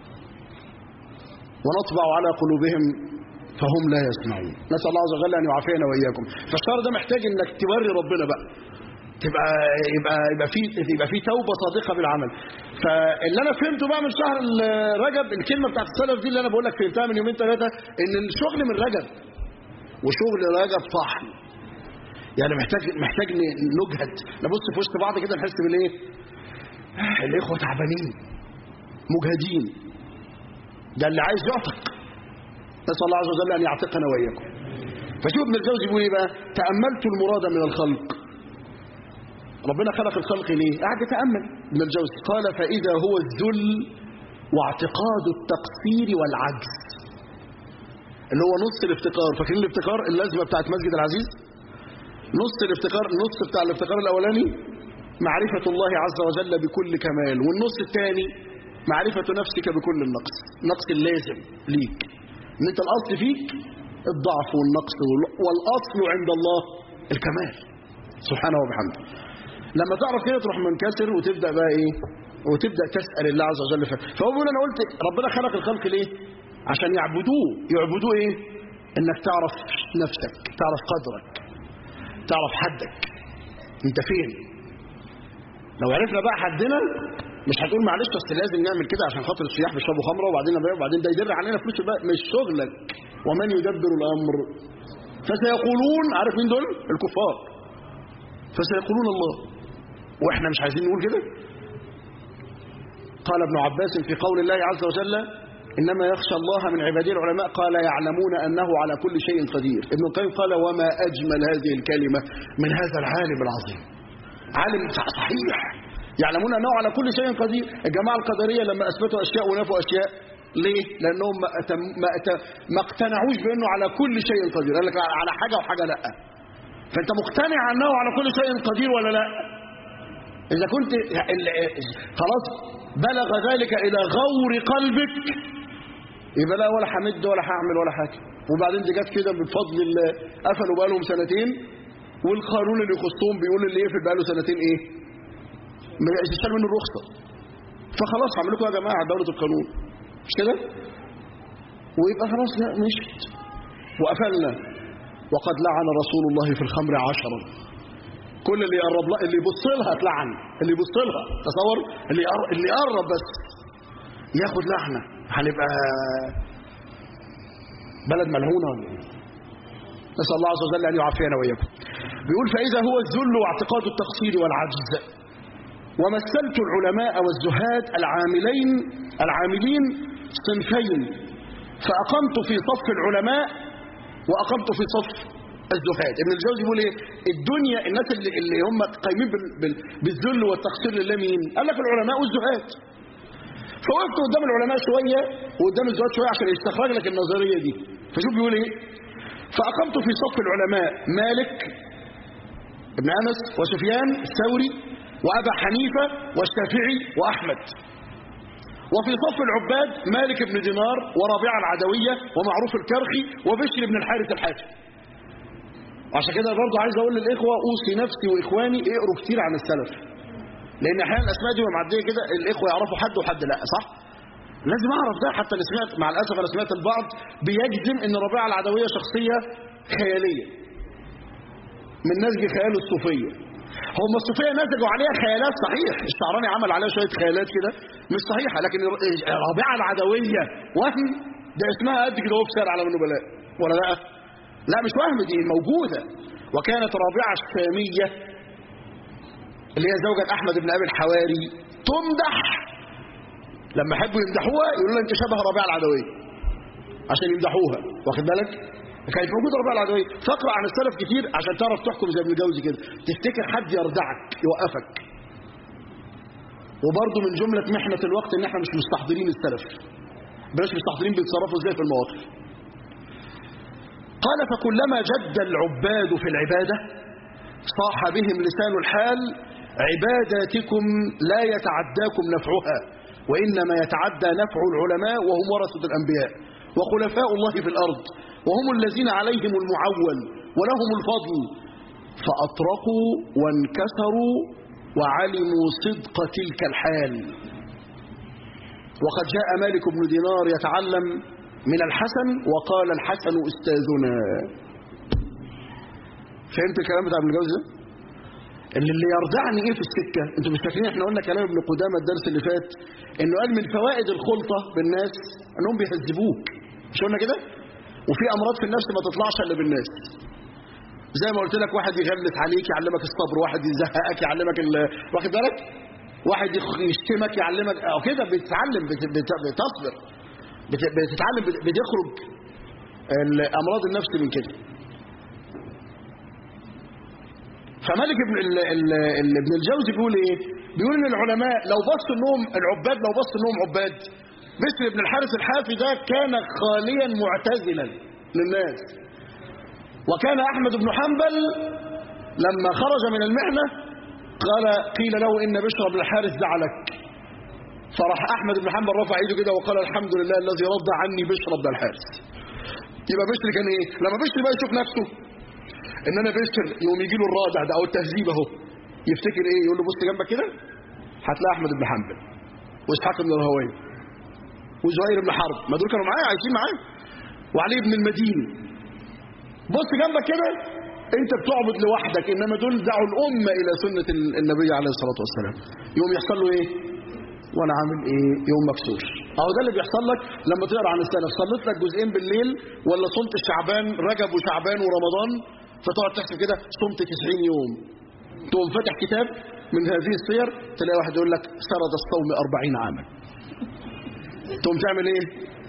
ونطبع على قلوبهم فهم لا يسمعون نسال الله عز وجل ان يعافينا واياكم فالشهر ده محتاج انك توري ربنا بقى تبقى يبقى يبقى في يبقى في توبه صادقه بالعمل فاللي انا فهمته بقى من شهر رجب الكلمه بتاعت السلف دي اللي انا بقول لك فهمتها من يومين ثلاثه ان الشغل من رجب وشغل رجب طحن يعني محتاج محتاج نجهد نبص في وسط بعض كده نحس بالايه الاخوه تعبانين مجهدين ده اللي عايز يعتق نسال الله عز وجل ان يعتقنا واياكم فشوف ابن الجوزي بيقول ايه بقى تاملت المراد من الخلق ربنا خلق الخلق ليه قاعد يتامل ابن الجوزي قال فاذا هو الذل واعتقاد التقصير والعجز اللي هو نص الافتقار فاكرين الافتقار اللازمه بتاعت مسجد العزيز نص الافتقار النص بتاع الافتقار الاولاني معرفة الله عز وجل بكل كمال والنص الثاني معرفة نفسك بكل النقص النقص اللازم ليك ان انت الاصل فيك الضعف والنقص والاصل عند الله الكمال سبحانه وبحمده لما تعرف كده تروح منكسر وتبدا بقى ايه وتبدا تسال الله عز وجل فهو بيقول انا قلت ربنا خلق الخلق ليه عشان يعبدوه يعبدوه ايه انك تعرف نفسك تعرف قدرك تعرف حدك انت فين لو عرفنا بقى حدنا مش هتقول معلش اصل لازم نعمل كده عشان خاطر السياح بيشربوا خمره وبعدين نبيع وبعدين ده يدر علينا فلوس بقى مش شغلك ومن يدبر الامر فسيقولون عارف مين دول الكفار فسيقولون الله واحنا مش عايزين نقول كده قال ابن عباس في قول الله عز وجل انما يخشى الله من عباده العلماء قال يعلمون انه على كل شيء قدير ابن القيم قال وما اجمل هذه الكلمه من هذا العالم العظيم عالم صحيح يعلمون انه على كل شيء قدير الجماعه القدريه لما اثبتوا اشياء ونفوا اشياء ليه لانهم ما, أتم ما, أتم ما اقتنعوش بانه على كل شيء قدير قال لك على حاجه وحاجه لا فانت مقتنع انه على كل شيء قدير ولا لا اذا كنت خلاص بلغ ذلك الى غور قلبك يبقى لا ولا همد ولا هعمل ولا حاجه وبعدين دي جت كده بفضل الله قفلوا بقى لهم سنتين والقانون اللي يخصهم بيقول اللي يقفل بقى له سنتين ايه ما يشتغل منه الرخصه فخلاص هعمل لكم يا جماعه دوله القانون مش كده ويبقى خلاص لا مشت وقفلنا وقد لعن رسول الله في الخمر عشرا كل اللي يقرب لها اللي يبص لها اتلعن اللي يبص لها تصور اللي يقرب اللي يقرب بس ياخد لعنه هنبقى بلد ملعونه ولا ايه نسال الله عز وجل ان يعافينا واياكم بيقول فاذا هو الذل واعتقاد التقصير والعجز ومثلت العلماء والزهاد العاملين العاملين صنفين فاقمت في صف العلماء واقمت في صف الزهاد ابن الجوزي بيقول ايه الدنيا الناس اللي, اللي هم قايمين بال- بال- بالذل والتقصير لله مين قال لك العلماء والزهاد فوقفت قدام العلماء شويه وقدام الزهاد شويه عشان يستخرج لك النظريه دي فشوف بيقول ايه فاقمت في صف العلماء مالك ابن انس وسفيان الثوري وابا حنيفه والشافعي واحمد وفي صف العباد مالك بن دينار وربيعه العدويه ومعروف الكرخي وبشر بن الحارث الحاتم عشان كده برضه عايز اقول للاخوه اوصي نفسي واخواني اقروا كتير عن السلف لان احيانا الاسماء دي معديه كده الاخوه يعرفوا حد وحد لا صح لازم اعرف ده حتى انا سمعت مع الاسف انا سمعت البعض بيجزم ان ربيعه العدويه شخصيه خياليه من نسج خيال الصوفيه هم الصوفيه نسجوا عليها خيالات صحيح الشعراني عمل عليها شويه خيالات كده مش صحيحه لكن ربيعه العدويه وهم ده اسمها قد كده هو في سير على النبلاء ولا لا لا مش وهم دي موجوده وكانت رابعه الشاميه اللي هي زوجة أحمد بن أبي الحواري تمدح لما حبوا يمدحوها يقولوا لها أنت شبه ربيعة العدوية عشان يمدحوها واخد بالك كانت موجودة ربيعة العدوية فاقرأ عن السلف كتير عشان تعرف تحكم زي ابن الجوزي كده تفتكر حد يردعك يوقفك وبرضه من جملة محنة الوقت ان احنا مش مستحضرين السلف بلاش مستحضرين بيتصرفوا ازاي في المواقف قال فكلما جد العباد في العبادة صاح بهم لسان الحال عباداتكم لا يتعداكم نفعها وإنما يتعدى نفع العلماء وهم ورثة الأنبياء وخلفاء الله في الأرض وهم الذين عليهم المعول ولهم الفضل فأطرقوا وانكسروا وعلموا صدق تلك الحال وقد جاء مالك بن دينار يتعلم من الحسن وقال الحسن أستاذنا فهمت الكلام بتاع ابن الجوزي ده؟ اللي اللي يرضعني ايه في السكه انتوا مش فاكرين احنا قلنا كلام ابن قدامه الدرس اللي فات انه قال من فوائد الخلطه بالناس انهم بيهذبوك مش قلنا كده وفي امراض في النفس ما تطلعش الا بالناس زي ما قلت لك واحد يغلس عليك يعلمك الصبر واحد يزهقك يعلمك ال... واخد بالك واحد يخ- يشتمك يعلمك او كده بتتعلم بت... بت... بتصبر بت... بتتعلم بت... بتخرج ال- امراض النفس من كده فمالك ابن ال- ال- ال- ابن الجوزي بيقول ايه بيقول ان العلماء لو بصوا انهم العباد لو بصوا انهم عباد بسر ابن الحارث الحافي ده كان خاليا معتزلا للناس وكان احمد بن حنبل لما خرج من المحنه قال قيل له ان بشر بن الحارث زعلك فراح احمد بن حنبل رفع ايده كده وقال الحمد لله الذي رد عني بشر بن الحارث يبقى بشر كان ايه لما بشر بقى يشوف نفسه ان انا بشر يقوم يجي له الرادع ده او التهذيب اهو يفتكر ايه يقول له بص جنبك كده هتلاقي احمد بن حنبل واسحاق بن الراهويه وزهير بن حرب ما دول كانوا معايا عايشين معايا وعلي بن المديني بص جنبك كده انت بتعبد لوحدك انما دول دعوا الامه الى سنه ال- النبي عليه الصلاه والسلام يوم يحصل له ايه وانا عامل ايه يوم مكسور اهو ده اللي بيحصل لك لما تقرا عن السلف صليت لك جزئين بالليل ولا صمت شعبان رجب وشعبان ورمضان فتقعد تحسب كده صمت 90 يوم تقوم فاتح كتاب من هذه السير تلاقي واحد يقول لك سرد الصوم 40 عاما تقوم تعمل ايه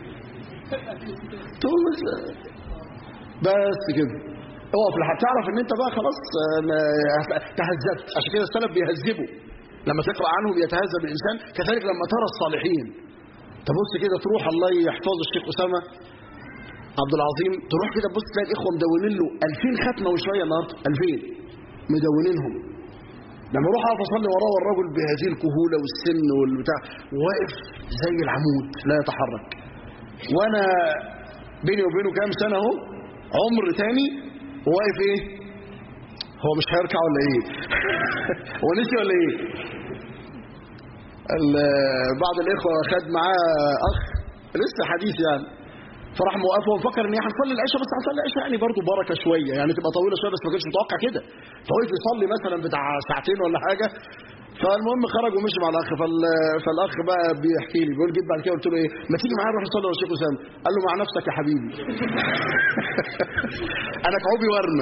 تقوم بس- بس كده اقف لحد تعرف ان انت بقى خلاص آه، ما- تهذبت عشان كده السلف بيهذبوا لما تقرا عنهم يتهذب الانسان كذلك لما ترى الصالحين تبص كده تروح الله يحفظ الشيخ اسامه عبد العظيم تروح كده تبص تلاقي الاخوه مدونين له 2000 ختمه وشويه النهارده 2000 مدونينهم لما اروح اقف اصلي وراه والراجل بهذه الكهوله والسن والبتاع واقف زي العمود لا يتحرك وانا بيني وبينه كام سنه اهو عمر تاني وواقف ايه هو مش هيركع ولا ايه هو نسي ولا ايه ال- بعض الاخوه خد معاه اخ لسه حديث يعني فراح موقفه وفكر ان هي هنصلي العشاء بس هنصلي العشاء يعني برضه بركه شويه يعني تبقى طويله شويه بس ما كانش متوقع كده فوقف يصلي مثلا بتاع ساعتين ولا حاجه فالمهم خرج ومشي مع الاخ فال... فالاخ بقى بيحكي لي بيقول جيت بعد كده قلت له ايه ما تيجي معايا نروح نصلي ورا الشيخ اسامه قال له مع نفسك يا حبيبي انا كعوبي ورمه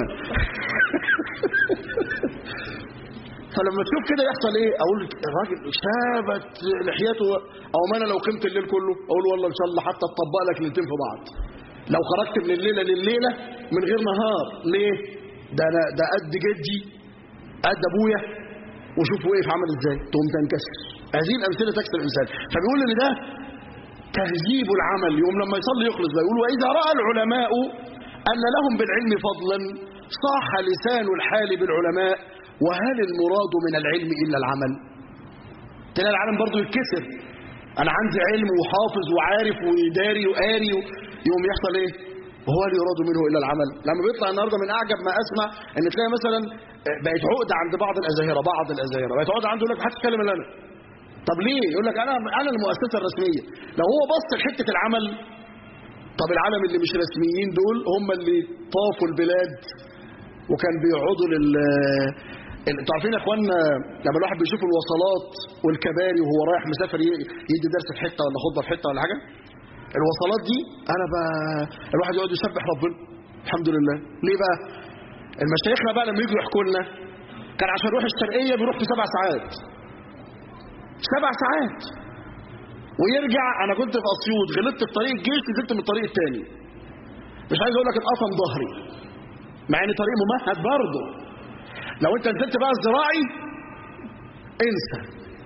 فلما تشوف كده يحصل ايه اقول الراجل شابت لحيته او ما انا لو قمت الليل كله اقول والله ان شاء الله حتى اطبق لك ليلتين في بعض لو خرجت من الليلة لليلة من غير نهار ليه ده أنا ده قد جدي قد أبويا وشوف وقف عمل ازاي تقوم تنكسر هذه الأمثلة تكسر الإنسان فبيقول إن ده تهذيب العمل يوم لما يصلي يخلص بقى يقول وإذا رأى العلماء أن لهم بالعلم فضلا صاح لسان الحال بالعلماء وهل المراد من العلم إلا العمل تلاقي العالم برضو يتكسر أنا عندي علم وحافظ وعارف ويداري وقاري يوم يحصل إيه وهو اللي يراد منه إلا العمل لما بيطلع النهاردة من أعجب ما أسمع إن تلاقي مثلا بقت عقدة عند بعض الأزاهرة بعض الأزاهرة بقت عقدة عنده يقول لك محدش يتكلم إلا أنا طب ليه يقول لك أنا أنا المؤسسة الرسمية لو هو بص لحتة العمل طب العالم اللي مش رسميين دول هم اللي طافوا البلاد وكان بيقعدوا لل انتوا عارفين يا اخوانا لما الواحد بيشوف الوصلات والكباري وهو رايح مسافر يدي درس في حته ولا خطبه في حته ولا حاجه الوصلات دي انا ب... الواحد يقعد يسبح ربنا الحمد لله ليه بقى المشايخنا بقى لما يجوا يحكوا لنا كان عشان يروح الشرقيه بيروح في سبع ساعات سبع ساعات ويرجع انا كنت في اسيوط غلطت في طريق الجيش نزلت من الطريق الثاني مش عايز اقول لك اتقطم ظهري مع ان طريق ممهد برضه لو انت نزلت بقى الزراعي انسى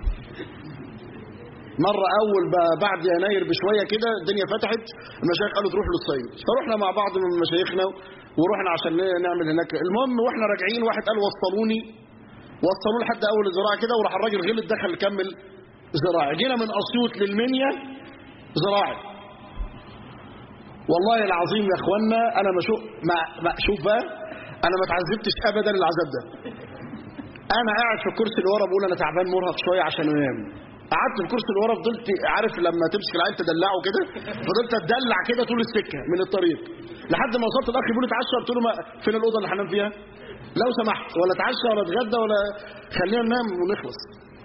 مرة أول بعد يناير بشوية كده الدنيا فتحت المشايخ قالوا تروحوا للصعيد فرحنا مع بعض من مشايخنا ورحنا عشان نعمل هناك المهم واحنا راجعين واحد قال وصلوني وصلوا لحد أول الزراعة كده وراح الراجل غلط دخل كمل زراعي جينا من أسيوط للمنيا زراعي والله العظيم يا اخوانا انا ما شوف ما, ما شوف بقى انا ما اتعذبتش ابدا العذاب ده انا قاعد في الكرسي اللي ورا بقول انا تعبان مرهق شويه عشان انام قعدت في الكرسي اللي ورا فضلت عارف لما تمسك العيل تدلعه كده فضلت اتدلع كده طول السكه من الطريق لحد ما وصلت الاخ بيقول لي اتعشى قلت له ما فين الاوضه اللي هنام فيها لو سمحت ولا اتعشى ولا اتغدى ولا خلينا ننام ونخلص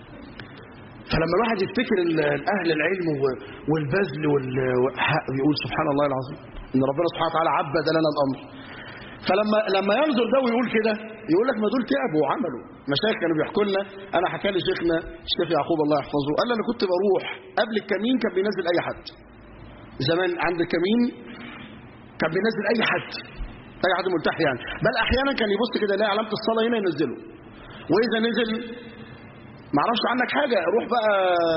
فلما الواحد يفتكر اهل العلم والبذل ويقول سبحان الله العظيم ان ربنا سبحانه وتعالى عبد لنا الامر فلما لما ينظر ده ويقول كده يقول لك ما دول تعبوا وعملوا مشايخ كانوا بيحكوا لنا انا حكى لي شيخنا الشيخ يعقوب الله يحفظه قال لي انا كنت بروح قبل الكمين كان بينزل اي حد زمان عند الكمين كان بينزل اي حد اي حد ملتحي يعني بل احيانا كان يبص كده يلاقي علامه الصلاه هنا ينزله واذا نزل ما اعرفش عنك حاجه روح بقى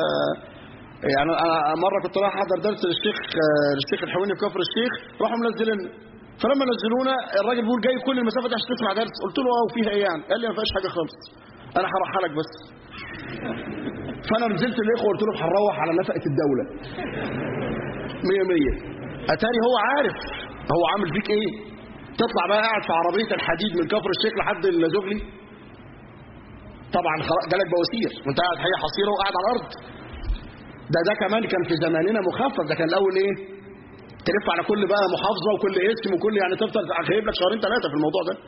يعني انا مره كنت رايح احضر درس للشيخ للشيخ الحويني في كفر الشيخ راحوا منزلين فلما نزلونا الراجل بيقول جاي كل المسافه دي عشان تسمع درس قلت له اه وفيها ايه يعني قال لي ما فيهاش حاجه خالص انا هروحها لك بس فانا نزلت الاخوه قلت لهم هنروح على نفقه الدوله 100 100 اتاري هو عارف هو عامل فيك ايه تطلع بقى قاعد في عربيه الحديد من كفر الشيخ لحد الزغلي طبعا جالك بواسير وانت قاعد حقيقة حصيره وقاعد على الارض ده ده كمان كان في زماننا مخفف ده كان الاول ايه تلف على كل بقى محافظه وكل اسم وكل يعني تفضل غايب لك شهرين ثلاثه في الموضوع ده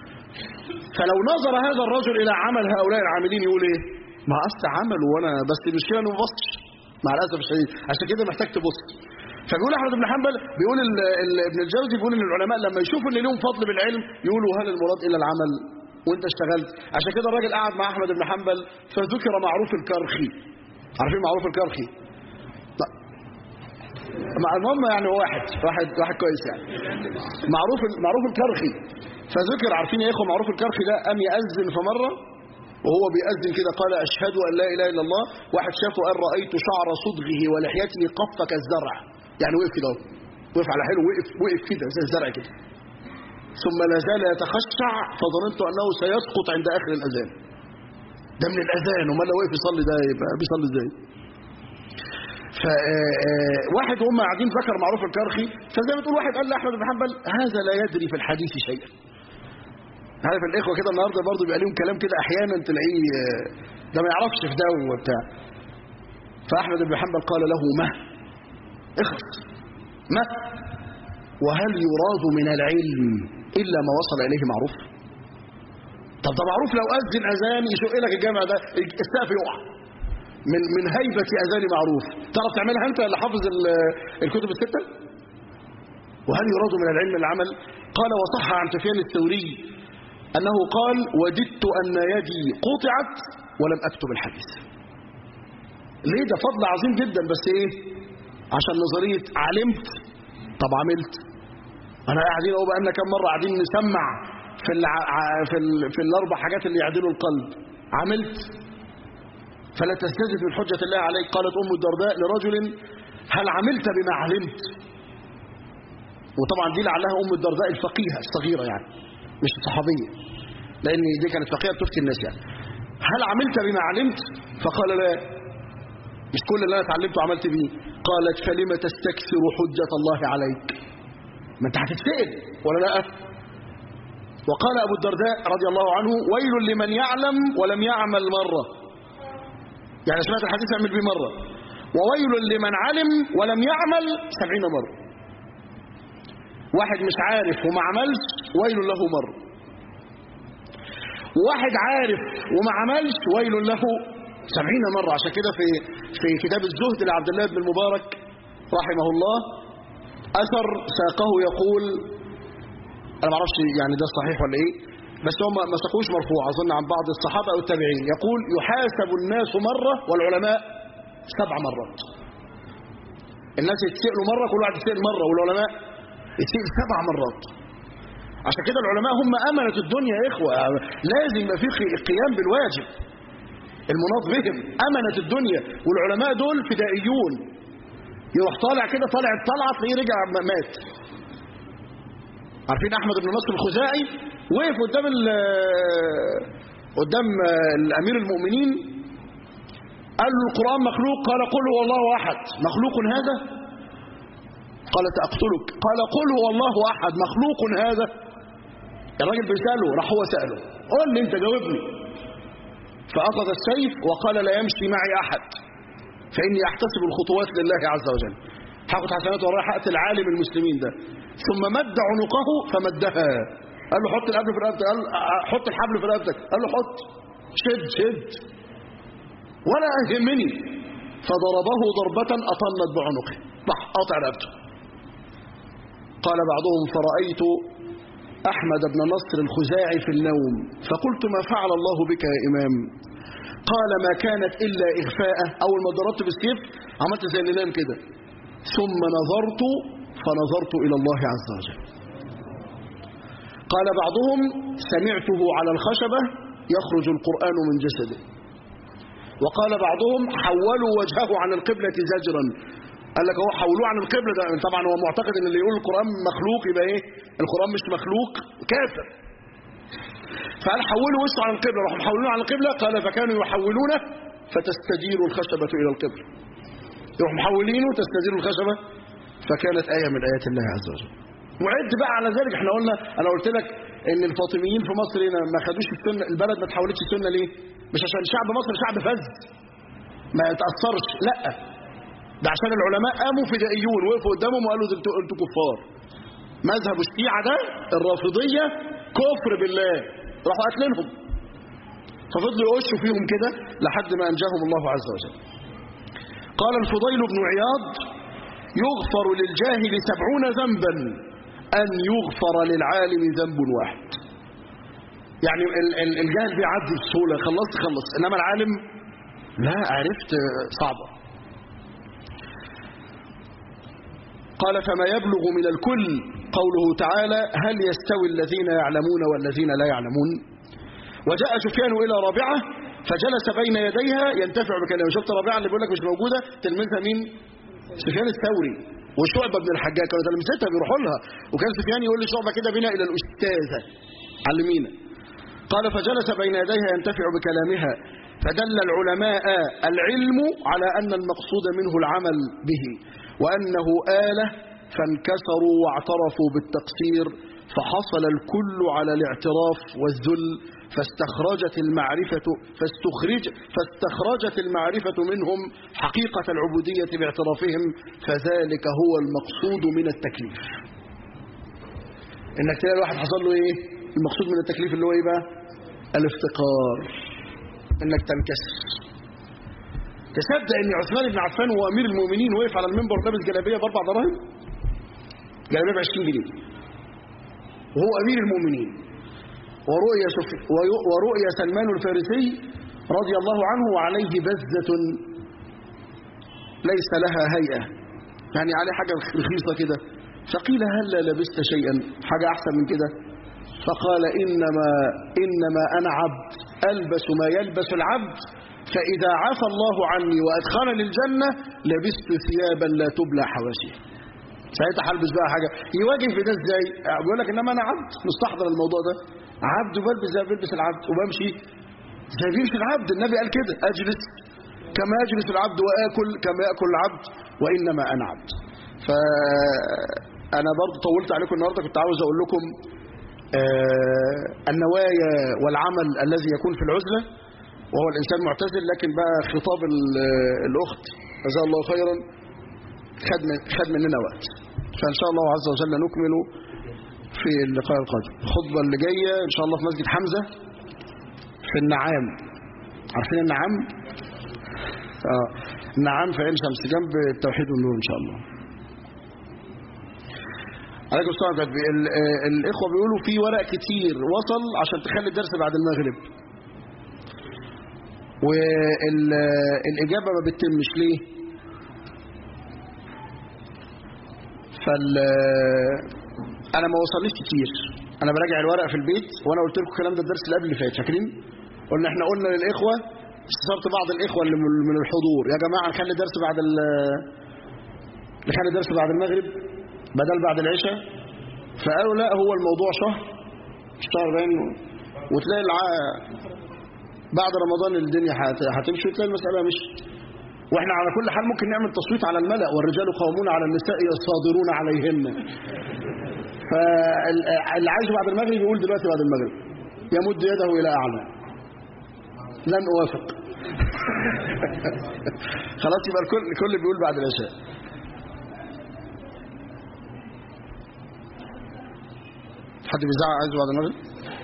فلو نظر هذا الرجل الى عمل هؤلاء العاملين يقول ايه ما اصل عملوا وانا بس المشكله انه ما بصش مع الاسف الشديد عشان كده محتاج تبص فبيقول احمد بن حنبل بيقول ال ال ابن الجوزي بيقول ان العلماء لما يشوفوا ان لهم فضل بالعلم يقولوا هل المراد الا العمل وانت اشتغلت عشان كده الراجل قعد مع احمد بن حنبل فذكر معروف الكرخي عارفين معروف الكرخي لا المهم يعني واحد واحد واحد كويس يعني معروف معروف الكرخي فذكر عارفين يا اخوه معروف الكرخي ده قام يأذن في مره وهو بيأذن كده قال أشهد أن لا إله إلا الله واحد شافه قال رأيت شعر صدغه ولحيته قف كالزرع يعني وقف كده وقف على حلو وقف وقف كده زي الزرع كده ثم لا زال يتخشع فظننت أنه سيسقط عند آخر الأذان ده من الأذان وما لو وقف يصلي ده يبقى بيصلي ازاي فواحد هم قاعدين ذكر معروف الكرخي فزي ما تقول واحد قال لأحمد بن حنبل هذا لا يدري في الحديث شيئا عارف الاخوه كده النهارده برضه بيبقى لهم كلام كده احيانا تلاقيه ده ما يعرفش في ده وبتاع فاحمد بن حنبل قال له ما اخلص ما وهل يراد من العلم الا ما وصل اليه معروف طب ده معروف لو اذن اذان يشق لك الجامع ده السقف يقع من من هيبه اذان معروف تعرف تعملها انت اللي حافظ الكتب السته وهل يراد من العلم العمل قال وصح عن سفيان الثوري أنه قال وددت أن يدي قطعت ولم أكتب الحديث ليه ده فضل عظيم جدا بس إيه عشان نظرية علمت طب عملت انا قاعدين اهو بقالنا كام مره قاعدين نسمع في الع... في ال... في الاربع حاجات اللي يعدلوا القلب عملت فلا تستجد من حجة الله عليك قالت أم الدرداء لرجل هل عملت بما علمت وطبعا دي لعلها أم الدرداء الفقيهة الصغيرة يعني مش الصحابية لأن دي كانت فقيهة بتفتي الناس يعني هل عملت بما علمت فقال لا مش كل اللي أنا اتعلمته عملت بيه قالت فلم تستكثر حجة الله عليك ما انت هتتسأل ولا لا وقال أبو الدرداء رضي الله عنه ويل لمن يعلم ولم يعمل مرة يعني سمعت الحديث يعمل به مرة وويل لمن علم ولم يعمل سبعين مرة واحد مش عارف وما عملش ويل له مرة واحد عارف وما عملش ويل له سبعين مرة عشان كده في في كتاب الزهد لعبد الله بن المبارك رحمه الله أثر ساقه يقول أنا ما اعرفش يعني ده صحيح ولا إيه بس هم ما ساقوش مرفوع أظن عن بعض الصحابة أو التابعين يقول يحاسب الناس مرة والعلماء سبع مرات الناس يتسألوا مرة كل واحد يتسأل مرة والعلماء يتسأل سبع مرات عشان كده العلماء هم أمنة الدنيا يا إخوة لازم يبقى في قيام بالواجب المناط بهم أمنة الدنيا والعلماء دول فدائيون يروح طالع كده طالع الطلعة تلاقيه رجع مات عارفين أحمد بن نصر الخزاعي وقف قدام قدام الأمير المؤمنين قال له القرآن مخلوق قال قل هو الله أحد مخلوق هذا قال تأقتلك قال قل هو الله أحد مخلوق هذا الراجل بيسأله راح هو سأله قول لي انت جاوبني فأخذ السيف وقال لا يمشي معي أحد فإني أحتسب الخطوات لله عز وجل هاخد حسنات ورايح أقتل عالم المسلمين ده ثم مد عنقه فمدها قال له حط الحبل في رقبتك قال حط الحبل في رقبتك قال له حط شد شد ولا يهمني فضربه ضربة أطلت بعنقه راح قاطع رقبته قال بعضهم فرأيت أحمد بن نصر الخزاعي في النوم فقلت ما فعل الله بك يا إمام قال ما كانت إلا إغفاءه أول ما ضربت بالسيف عملت زي اللي نام كده ثم نظرت فنظرت إلى الله عز وجل قال بعضهم سمعته على الخشبة يخرج القرآن من جسده وقال بعضهم حولوا وجهه عن القبلة زجرا قال لك هو حولوه عن القبلة ده طبعا هو معتقد ان اللي يقول القرآن مخلوق يبقى ايه القرآن مش مخلوق كافر فقال حولوا وشه عن القبلة راحوا محولونه عن القبلة قال فكانوا يحولونه فتستدير الخشبة إلى القبلة يروحوا محولينه تستدير الخشبة فكانت آية من آيات الله عز وجل وعد بقى على ذلك احنا قلنا انا قلت لك ان الفاطميين في مصر هنا ما خدوش السنه البلد ما تحولتش السنه ليه مش عشان شعب مصر شعب فذ ما يتاثرش لا ده عشان العلماء قاموا فدائيون وقفوا قدامهم وقالوا انتوا انتوا كفار مذهب الشيعة ده الرافضية كفر بالله راحوا قاتلينهم ففضلوا يقشوا فيهم كده لحد ما انجاهم الله عز وجل قال الفضيل بن عياض يغفر للجاهل سبعون ذنبا أن يغفر للعالم ذنب واحد يعني الجاهل بيعدي بسهولة خلصت خلص إنما العالم لا عرفت صعبة قال فما يبلغ من الكل قوله تعالى هل يستوي الذين يعلمون والذين لا يعلمون وجاء سفيان إلى رابعة فجلس بين يديها ينتفع بكلامه شفت رابعة اللي بيقول لك مش موجودة تلميذها مين سفيان الثوري وشعبة بن الحجاج كانوا تلامذتها بيروحوا لها وكان سفيان يقول لي شعبة كده بنا إلى الأستاذة علمينا قال فجلس بين يديها ينتفع بكلامها فدل العلماء العلم على أن المقصود منه العمل به وأنه آلة فانكسروا واعترفوا بالتقصير فحصل الكل على الاعتراف والذل فاستخرجت المعرفة فاستخرج فاستخرجت المعرفة منهم حقيقة العبودية باعترافهم فذلك هو المقصود من التكليف انك تلاقي الواحد حصل له ايه المقصود من التكليف اللي هو ايه بقى الافتقار انك تنكسر تصدق ان عثمان بن عفان هو امير المؤمنين وقف على المنبر لابس جلابيه باربع دراهم جلابيه ب 20 جنيه وهو امير المؤمنين ورؤيا ورؤيا سلمان الفارسي رضي الله عنه وعليه بزة ليس لها هيئة يعني عليه حاجة رخيصة كده فقيل هل لبست شيئا حاجة أحسن من كده فقال إنما, إنما أنا عبد ألبس ما يلبس العبد فإذا عفى الله عني وأدخلني الجنة لبست ثيابا لا تبلى حواشيها ساعتها هلبس بقى حاجة يواجه في ده ازاي بيقول لك إنما أنا عبد مستحضر الموضوع ده عبد وبلبس زي ما بيلبس العبد وبمشي زي بيمشي العبد النبي قال كده أجلس كما يجلس العبد وآكل كما يأكل العبد وإنما أنا عبد فأنا برضو طولت عليكم النهاردة كنت عاوز أقول لكم آه النوايا والعمل الذي يكون في العزلة وهو الإنسان معتزل لكن بقى خطاب الأخت جزاه الله خيرا خد, من خد مننا وقت فإن شاء الله عز وجل نكمل في اللقاء القادم الخطبة اللي جاية إن شاء الله في مسجد حمزة في النعام عارفين النعام آه. النعام في عين شمس جنب التوحيد والنور إن شاء الله عليكم السلام الإخوة بيقولوا في ورق كتير وصل عشان تخلي الدرس بعد المغرب والإجابة ما بتتمش ليه فال أنا ما وصلنيش كتير أنا براجع الورق في البيت وأنا قلت لكم الكلام ده الدرس اللي قبل اللي فات فاكرين قلنا احنا قلنا للإخوة استفسرت بعض الإخوة اللي من الحضور يا جماعة نخلي درس بعد ال نخلي درس بعد المغرب بدل بعد العشاء فقالوا لا هو الموضوع شهر شهر باين وتلاقي الع... بعد رمضان الدنيا هتمشي وتلاقي المسألة مش واحنا على كل حال ممكن نعمل تصويت على الملأ والرجال قوامون على النساء الصادرون عليهن فاللي عايزه بعد المغرب يقول دلوقتي بعد المغرب يمد يده إلى أعلى لن أوافق خلاص يبقى الكل الكل بيقول بعد العشاء حد بيزعق عايزه بعد المغرب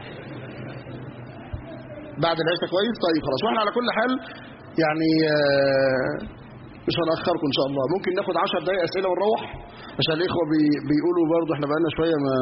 بعد العشاء كويس طيب خلاص واحنا على كل حال يعني مش هنأخركم ان شاء الله ممكن ناخد 10 دقايق اسئله ونروح عشان الاخوه بي بيقولوا برضه احنا بقالنا شويه ما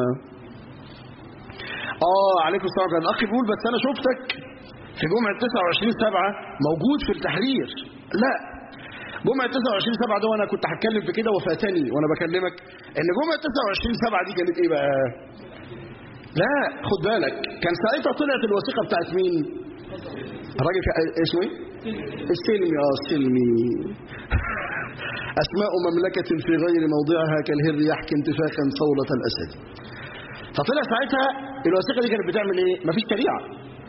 اه عليكم السلام كان الاخ بيقول بس انا شفتك في جمعه 29 7 موجود في التحرير لا جمعه 29 7 ده وانا كنت هتكلم في كده وفاتني وانا بكلمك ان جمعه 29 7 دي كانت ايه بقى لا خد بالك كان ساعتها طلعت الوثيقه بتاعت مين الراجل اسمه ايه السلمي اه السلمي اسماء مملكه في غير موضعها كالهر يحكي انتفاخا صوله الاسد فطلع ساعتها الوثيقه دي كانت بتعمل ايه مفيش شريعه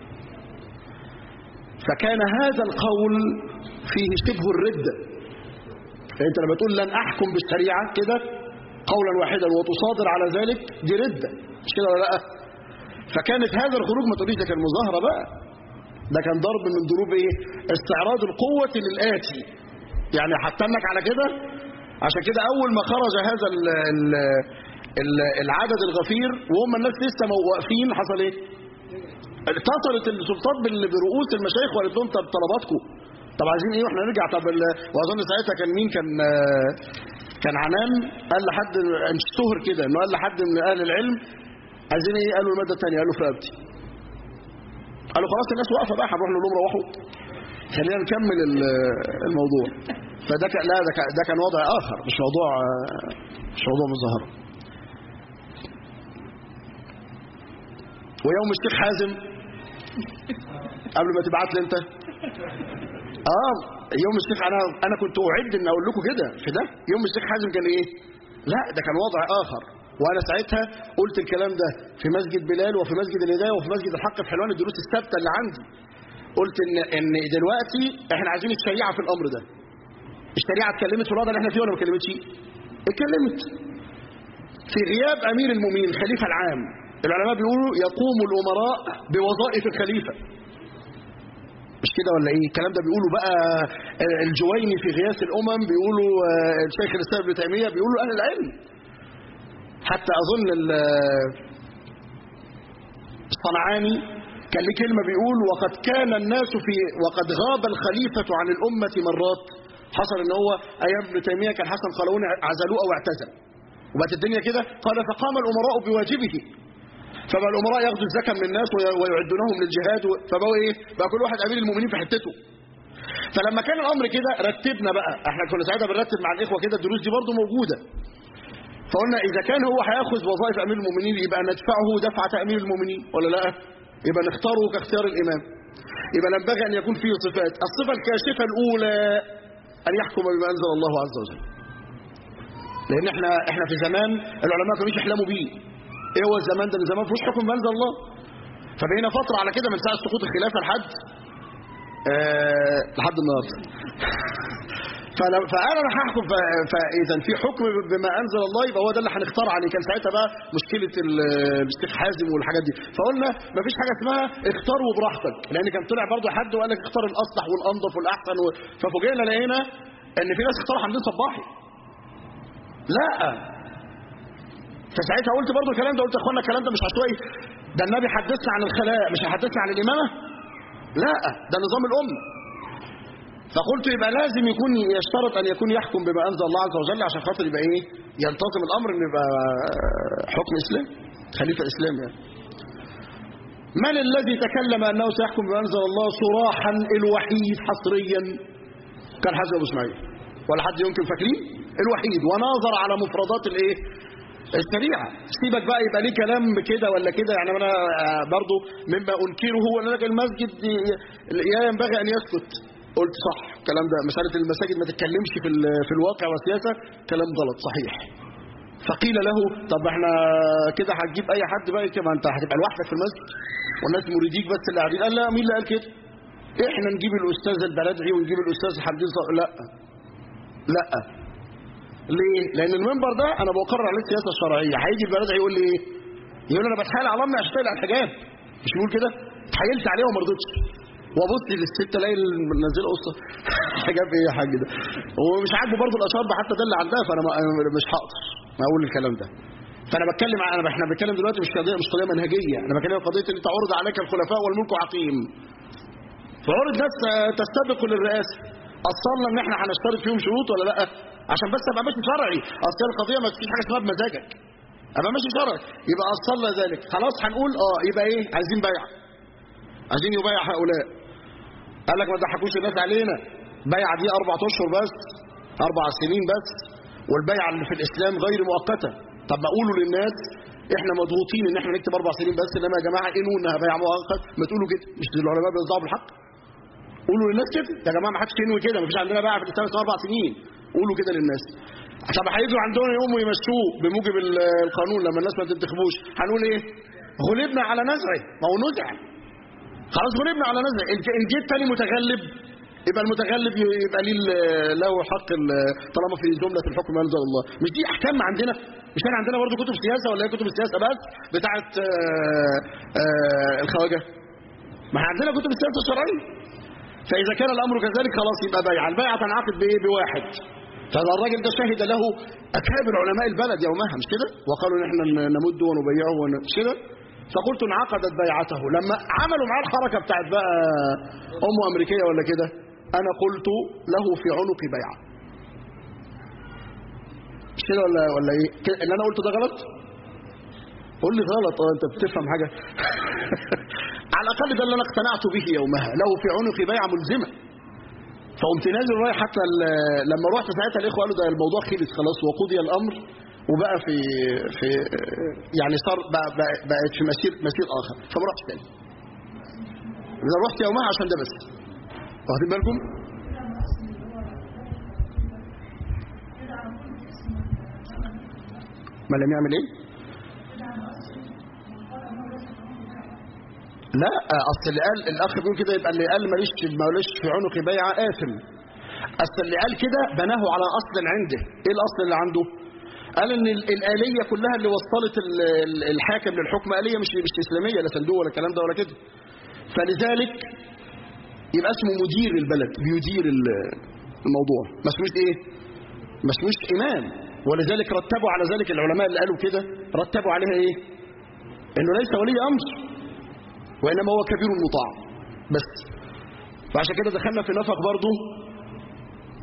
فكان هذا القول فيه شبه الرده فانت لما تقول لن احكم بالشريعه كده قولا واحدا وتصادر على ذلك دي رده مش كده ولا لا فكانت هذا الخروج ما تقوليش ده كان مظاهره بقى ده كان ضرب من ضروب ايه استعراض القوه للاتي يعني حتنك على كده عشان كده اول ما خرج هذا ال ال ال العدد الغفير وهم الناس لسه واقفين حصل ايه اتصلت السلطات برؤوس المشايخ وقالت لهم طب طلباتكم طب عايزين ايه واحنا نرجع طب واظن ساعتها كان مين كان كان عنان قال لحد اشتهر كده انه قال لحد من اهل العلم عايزين ايه قالوا الماده الثانيه قالوا في رقبتي قالوا خلاص الناس واقفه بقى هنروح نقول لهم روحوا خلينا نكمل الموضوع فده كان لا ده كان, ده كان وضع اخر مش موضوع مش موضوع مظاهره ويوم الشيخ حازم قبل ما تبعت لي انت اه يوم الشيخ انا انا كنت اعد ان اقول لكم كده في ده يوم الشيخ حازم كان ايه لا ده كان وضع اخر وانا ساعتها قلت الكلام ده في مسجد بلال وفي مسجد الهدايه وفي مسجد الحق في حلوان الدروس الثابته اللي عندي قلت ان ان دلوقتي احنا عايزين الشريعه في الامر ده الشريعه اتكلمت في الوضع اللي احنا فيه ولا ما اتكلمتش اتكلمت في غياب امير المؤمنين الخليفه العام العلماء بيقولوا يقوم الامراء بوظائف الخليفه مش كده ولا ايه الكلام ده بيقولوا بقى الجويني في غياث الامم بيقولوا الشيخ الاسلام ابن تيميه بيقولوا اهل العلم حتى اظن الصنعاني كان ليه كلمه بيقول وقد كان الناس في وقد غاب الخليفه عن الامه مرات حصل ان هو ايام ابن تيميه كان حسن قلاوون عزلوه او اعتزل وبقت الدنيا كده قال فقام الامراء بواجبه فبقى الامراء ياخدوا الزكاه من الناس ويعدونهم للجهاد فبقوا ايه بقى كل واحد امير المؤمنين في حتته فلما كان الامر كده رتبنا بقى احنا كنا ساعتها بنرتب مع الاخوه كده الدروس دي برضو موجوده فقلنا إذا كان هو هياخذ وظائف أمير المؤمنين يبقى ندفعه دفعة أمير المؤمنين ولا لا يبقى نختاره كاختيار الإمام يبقى ينبغي أن يكون فيه صفات الصفة الكاشفة الأولى أن يحكم بما أنزل الله عز وجل لأن احنا احنا في زمان العلماء كانوا يحلموا بيه ايه هو الزمان ده الزمان فيهوش حكم بما أنزل الله فبقينا فترة على كده من ساعة سقوط الخلافة لحد أه لحد النهارده فلو فانا انا هحكم فاذا في حكم بما انزل الله يبقى هو ده اللي هنختار عليه كان ساعتها بقى مشكله الشيخ حازم والحاجات دي فقلنا مفيش حاجه اسمها اختاروا براحتك لان كان طلع برضه حد وقال لك اختار الاصلح والانظف والاحسن و... ففوجئنا لقينا ان في ناس اختاروا حمدين صباحي لا فساعتها قلت برضه الكلام ده قلت يا اخوانا الكلام ده مش عشوائي ده النبي حدثنا عن الخلاء مش هيحدثنا عن الامامه لا ده نظام الامه فقلت يبقى لازم يكون يشترط ان يكون يحكم بما انزل الله عز وجل عشان خاطر يبقى ايه ينتظم الامر ان يبقى حكم اسلام خليفه اسلام يعني من الذي تكلم انه سيحكم بما انزل الله صراحا الوحيد حصريا كان حسن ابو اسماعيل ولا حد يمكن فاكرين الوحيد وناظر على مفردات الايه الشريعه سيبك بقى يبقى ليه كلام كده ولا كده يعني انا برضو مما انكره ولا لك المسجد لا ينبغي ان يسكت قلت صح الكلام ده مسألة المساجد ما تتكلمش في في الواقع والسياسة كلام غلط صحيح فقيل له طب احنا كده هتجيب اي حد بقى كما انت هتبقى لوحدك في المسجد والناس مريديك بس اللي قاعدين قال لا مين اللي قال كده احنا نجيب الاستاذ البلدعي ونجيب الاستاذ حمدين لا لا ليه لان المنبر ده انا بقرر عليه السياسه الشرعيه هيجي البلدعي يقول لي ايه يقول انا بتحايل على امي عشان تقلع الحجاب مش بيقول كده اتحايلت عليه وما رضيتش وابص للست الاقي منزله قصه حجاب ايه يا حاج ده ومش عاجبه برضه الاشرب حتى ده اللي عندها فانا مش هقدر ما اقول الكلام ده فانا بتكلم انا احنا بنتكلم دلوقتي مش قضيه مش قضيه منهجيه انا بتكلم قضيه ان تعرض عليك الخلفاء والملك عقيم فعرض ناس تستبق للرئاسه اصلنا ان احنا هنشترط فيهم شروط ولا لا عشان بس ابقى ماشي شرعي اصل القضيه ما فيش حاجه اسمها بمزاجك ابقى ماشي شرعي يبقى اصلنا ذلك خلاص هنقول اه يبقى ايه عايزين بيع عايزين يبايع هؤلاء قال لك ما تضحكوش الناس علينا بيع دي اربع اشهر بس اربع سنين بس والبيعه اللي في الاسلام غير مؤقته طب ما قولوا للناس احنا مضغوطين ان احنا نكتب اربع سنين بس انما يا جماعه انوا انها بيع مؤقت ما تقولوا كده مش العلماء بيصدعوا بالحق قولوا للناس كده يا جماعه ما حدش ينوي كده ما فيش عندنا بيع في الاسلام اربع سنين قولوا كده للناس طب هيجوا عندهم يقوموا يمشوه بموجب القانون لما الناس ما تنتخبوش هنقول ايه غلبنا على نزعه ما هو نزع خلاص غلبنا على نزع ان جيت تاني متغلب يبقى المتغلب يبقى ليه له حق طالما في جمله الحكم انزل الله مش دي احكام عندنا مش كان عندنا برضه كتب سياسه ولا هي كتب السياسه بس بتاعه الخواجه ما احنا عندنا كتب السياسه الشرعيه فاذا كان الامر كذلك خلاص يبقى بيعه البيعه تنعقد بايه بواحد فهذا الراجل ده شهد له اكابر علماء البلد يومها مش كده وقالوا ان احنا نمد ونبيعه مش كده فقلت انعقدت بيعته لما عملوا معاه الحركه بتاعت بقى امه امريكيه ولا كده انا قلت له في عنقي بيعه مش كده ولا ولا ايه اللي انا قلته ده غلط قول لي غلط اه انت بتفهم حاجه على الاقل ده اللي انا اقتنعت به يومها له في عنقي بيعه ملزمه فقمت نازل رايح حتى لما رحت ساعتها الاخوه قالوا ده الموضوع خلص خلاص وقضي الامر وبقى في في يعني صار بقى بقت في مسير مسير اخر فما رحتش تاني انا رحت يومها عشان ده بس واخدين بالكم ما لم يعمل ايه لا اصل اللي قال الاخ بيقول كده يبقى اللي قال ماليش ماليش في عنقي بيعه اثم اصل اللي قال كده بناه على اصل عنده ايه الاصل اللي عنده قال ان الآلية كلها اللي وصلت الحاكم للحكم آلية مش مش إسلامية لا صندوق ولا الكلام ده ولا كده فلذلك يبقى اسمه مدير البلد بيدير الموضوع ما اسموش ايه ما اسموش إمام ولذلك رتبوا على ذلك العلماء اللي قالوا كده رتبوا عليها ايه انه ليس ولي امر وانما هو كبير مطاع بس فعشان كده دخلنا في نفق برضه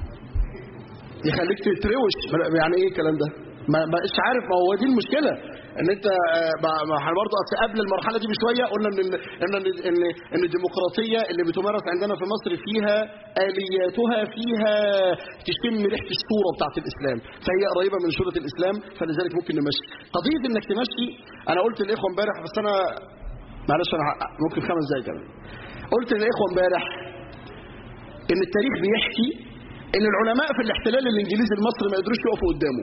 يخليك تتروش يعني ايه الكلام ده ما بقاش عارف ما هو دي المشكله ان انت آه، ما- ما احنا برضه أصل قبل المرحله دي بشويه قلنا ان ال- ان ال- ان ان الديمقراطيه اللي بتمارس عندنا في مصر فيها الياتها فيها تشم ريحه الصوره بتاعت الاسلام فهي قريبه من صوره الاسلام فلذلك ممكن نمشي قضيه انك تمشي انا قلت للاخوه امبارح بس انا معلش انا ه- ممكن خمس دقايق كمان قلت للاخوه امبارح ان التاريخ بيحكي ان العلماء في الاحتلال الانجليزي المصري ما قدروش يقفوا قدامه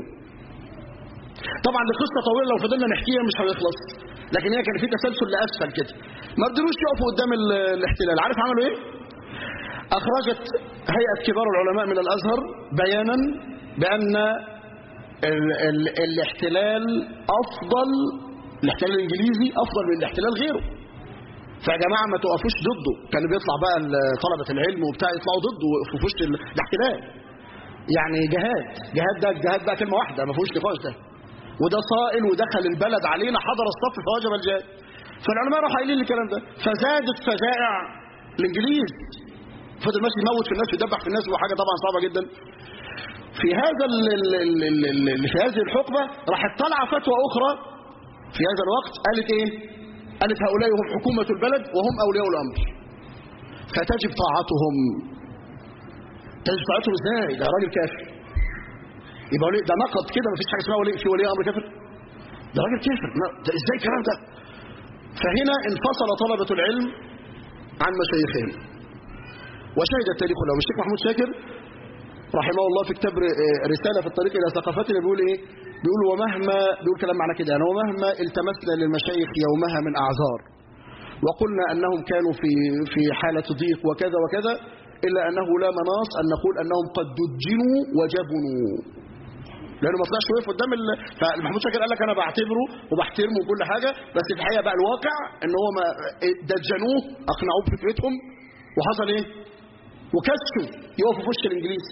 طبعا دي قصه طويله لو فضلنا نحكيها مش هنخلص لكن هي كان في تسلسل لاسفل كده ما قدروش يقفوا قدام ال- الاحتلال عارف عملوا ايه اخرجت هيئه كبار العلماء من الازهر بيانا بان ال ال الاحتلال افضل الاحتلال الانجليزي افضل من الاحتلال غيره فيا جماعه ما توقفوش ضده كان بيطلع بقى ال- طلبه العلم وبتاع يطلعوا ضده ويقفوا في وش ال- الاحتلال يعني جهاد جهاد ده جهاد بقى كلمه واحده ما فيهوش نقاش ده وده صائل ودخل البلد علينا حضر الصف فوجب الجهاد فالعلماء راحوا قايلين الكلام ده فزادت فزائع الانجليز فضل ماشي يموت في الناس ويدبح في الناس وحاجه طبعا صعبه جدا في هذا ال ال ال ال ال ال في هذه الحقبه راحت طالعه فتوى اخرى في هذا الوقت قالت ايه قالت هؤلاء هم حكومه البلد وهم اولياء الامر فتجب طاعتهم تجب طاعتهم ازاي ده راجل كافر يبقى ولي ده نقض كده مفيش حاجه اسمها ولي في ولي امر كافر ده راجل كافر لا، ده ازاي الكلام ده فهنا انفصل طلبه العلم عن مشايخهم وشهد التاريخ له الشيخ محمود شاكر رحمه الله في كتاب ر- رساله في الطريق الى ثقافتنا بيقول ايه بيقول ومهما بيقول كلام معنى كده يعني ومهما التمسنا للمشايخ يومها من اعذار وقلنا انهم كانوا في في حاله ضيق وكذا وكذا الا انه لا مناص ان نقول انهم قد دجنوا وجبنوا لانه ما طلعش وقف قدام ال... فمحمود شاكر قال لك انا بعتبره وبحترمه وكل حاجه بس في الحقيقه بقى الواقع ان هو ما دجنوه اقنعوه بفكرتهم وحصل ايه؟ وكسوا يقفوا في وش الانجليز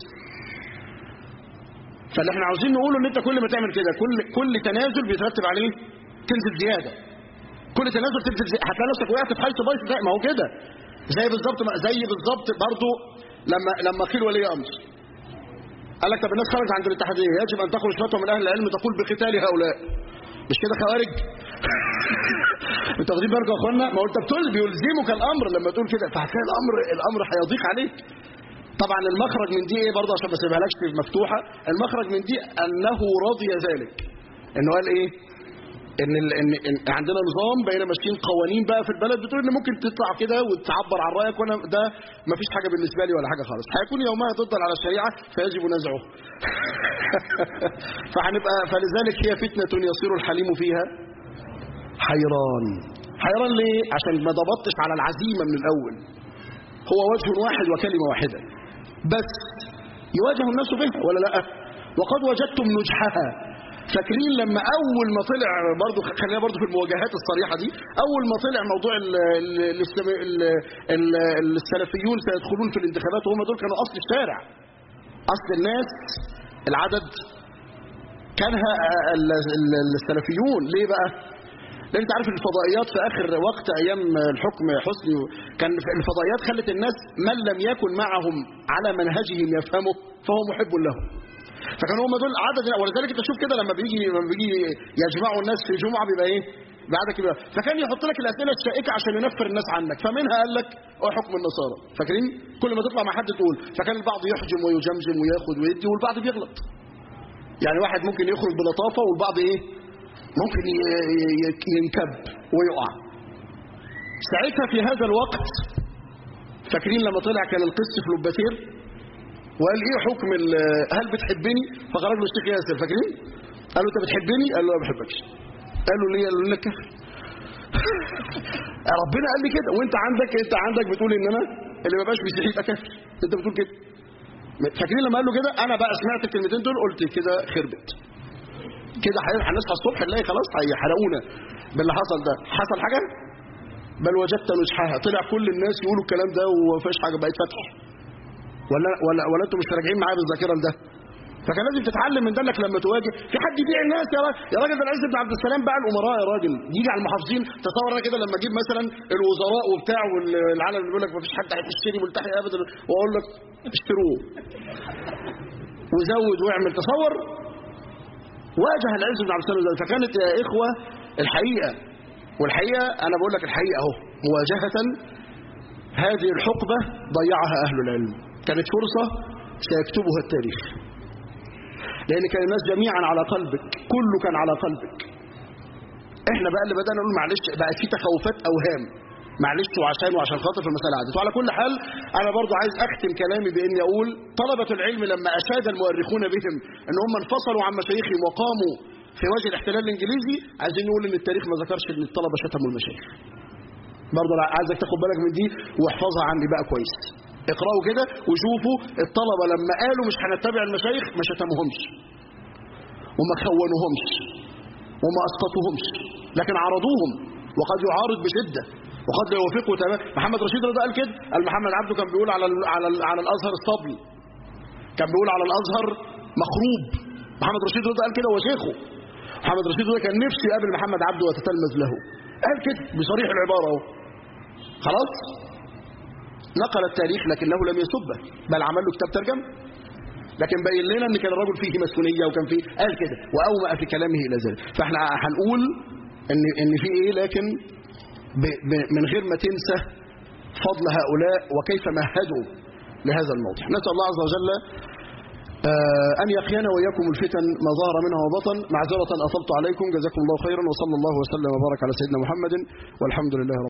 فاللي احنا عاوزين نقوله ان انت كل ما تعمل كده كل كل تنازل بيترتب عليه تنزل زياده كل تنازل تنزل زياده هتلاقي نفسك وقعت في حيث بايظ زي ما هو كده زي بالظبط زي بالظبط برضه لما لما قيل ولي امر قال لك طب الناس خرجت عند الاتحاديه يجب ان تخرج فتوى من اهل العلم تقول بقتال هؤلاء مش كده خوارج انتوا واخدين بالكم يا اخوانا ما هو انت بتقول بيلزمك الامر لما تقول كده فهتلاقي الامر الامر هيضيق عليك طبعا المخرج من دي ايه برضه عشان ما اسيبهالكش مفتوحه المخرج من دي انه رضي ذلك انه قال ايه ان ال... ان ان عندنا نظام بقينا ماشيين قوانين بقى في البلد بتقول ان ممكن تطلع كده وتعبر عن رايك وانا ده ما فيش حاجه بالنسبه لي ولا حاجه خالص هيكون يومها ضدا على الشريعه فيجب نزعه فهنبقى فلذلك هي فتنه يصير الحليم فيها حيران حيران ليه عشان ما ضبطتش على العزيمه من الاول هو وجه واحد وكلمه واحده بس يواجه الناس بها ولا لا وقد وجدتم نجحها فاكرين لما اول ما طلع برضه خلينا برضه في المواجهات الصريحه دي اول ما طلع موضوع ال ال الاسلام- ال- ال- السلفيون سيدخلون في الانتخابات وهم دول كانوا اصل الشارع اصل الناس العدد كان ه- ال- ال- السلفيون ليه بقى لان انت عارف الفضائيات في اخر وقت ايام الحكم حسني كان الفضائيات خلت الناس من لم يكن معهم على منهجهم يفهمه فهو محب لهم فكانوا هم دول عدد ولذلك انت شوف كده لما بيجي لما بيجي يجمعوا الناس في جمعه بيبقى ايه بعدك كده فكان يحط لك الاسئله الشائكه عشان ينفر الناس عنك فمنها قال لك هو حكم النصارى فاكرين كل ما تطلع مع حد تقول فكان البعض يحجم ويجمجم وياخد ويدي والبعض بيغلط يعني واحد ممكن يخرج بلطافه والبعض ايه ممكن ي- ي- ينكب ويقع ساعتها في هذا الوقت فاكرين لما طلع كان القس في لوباتير وقال ايه حكم ال- هل بتحبني فخرج له الشيخ ياسر فاكرين قال له انت بتحبني قال له لا ما بحبكش قال له ليه قال له لك كافر ربنا قال لي كده وانت عندك انت عندك بتقول ان انا اللي ما بقاش مسيحي يبقى كافر انت بتقول كده فاكرين لما قال له كده انا بقى سمعت الكلمتين دول قلت كده خربت كده هي- هنصحى الصبح نلاقي خلاص هيحرقونا باللي حصل ده حصل حاجه بل وجدت نجحها طلع كل الناس يقولوا الكلام ده وما فيش حاجه بقت فتح ولا ولا ولا انتوا مش راجعين معايا بالذاكره لده فكان لازم تتعلم من ده انك لما تواجه في حد يبيع الناس يا راجل يا راجل ده العز بن عبد السلام باع الامراء يا راجل يجي على المحافظين تصور انا كده لما اجيب مثلا الوزراء وبتاع والعالم اللي بيقول لك ما فيش حد هيشتري ملتحي ابدا واقول لك اشتروه وزود واعمل تصور واجه العز بن عبد السلام فكانت يا إخوة الحقيقة والحقيقة أنا بقول لك الحقيقة أهو مواجهة هذه الحقبة ضيعها أهل العلم كانت فرصة سيكتبها التاريخ لأن كان الناس جميعا على قلبك كله كان على قلبك احنا بقى اللي بدأنا نقول معلش بقى في تخوفات أوهام معلش وعشان وعشان خاطر في المسألة عدت وعلى كل حال أنا برضو عايز أختم كلامي بإني أقول طلبة العلم لما أشاد المؤرخون بهم أن هم انفصلوا عن مشايخهم وقاموا في وجه الاحتلال الإنجليزي عايزين نقول إن التاريخ ما ذكرش إن الطلبة شتموا المشايخ برضه عايزك تاخد بالك من دي واحفظها عندي بقى كويس اقرأوا كده وشوفوا الطلبة لما قالوا مش هنتبع المشايخ ما شتموهمش وما خونوهمش وما أسقطوهمش لكن عرضوهم وقد يعارض بشدة وقد لا يوافقه تمام محمد رشيد رضا قال كده قال محمد عبده كان بيقول على ال على ال على الازهر الصبل كان بيقول على الازهر مخروب محمد رشيد رضا قال كده هو شيخه محمد رشيد رضا كان نفسه يقابل محمد عبده ويتتلمذ له قال كده بصريح العباره اهو خلاص نقل التاريخ لكنه لم يسبه بل عمل له كتاب ترجمه لكن بين لنا ان كان الرجل فيه مسؤوليه وكان فيه قال كده واومأ في كلامه الى ذلك فاحنا هنقول ان ان في ايه لكن من غير ما تنسى فضل هؤلاء وكيف مهدوا لهذا الموضوع نسأل الله عز وجل أن يقينا وإياكم الفتن ما ظهر منها وبطن معذرة أطلت عليكم جزاكم الله خيرا وصلى الله وسلم وبارك على سيدنا محمد والحمد لله رب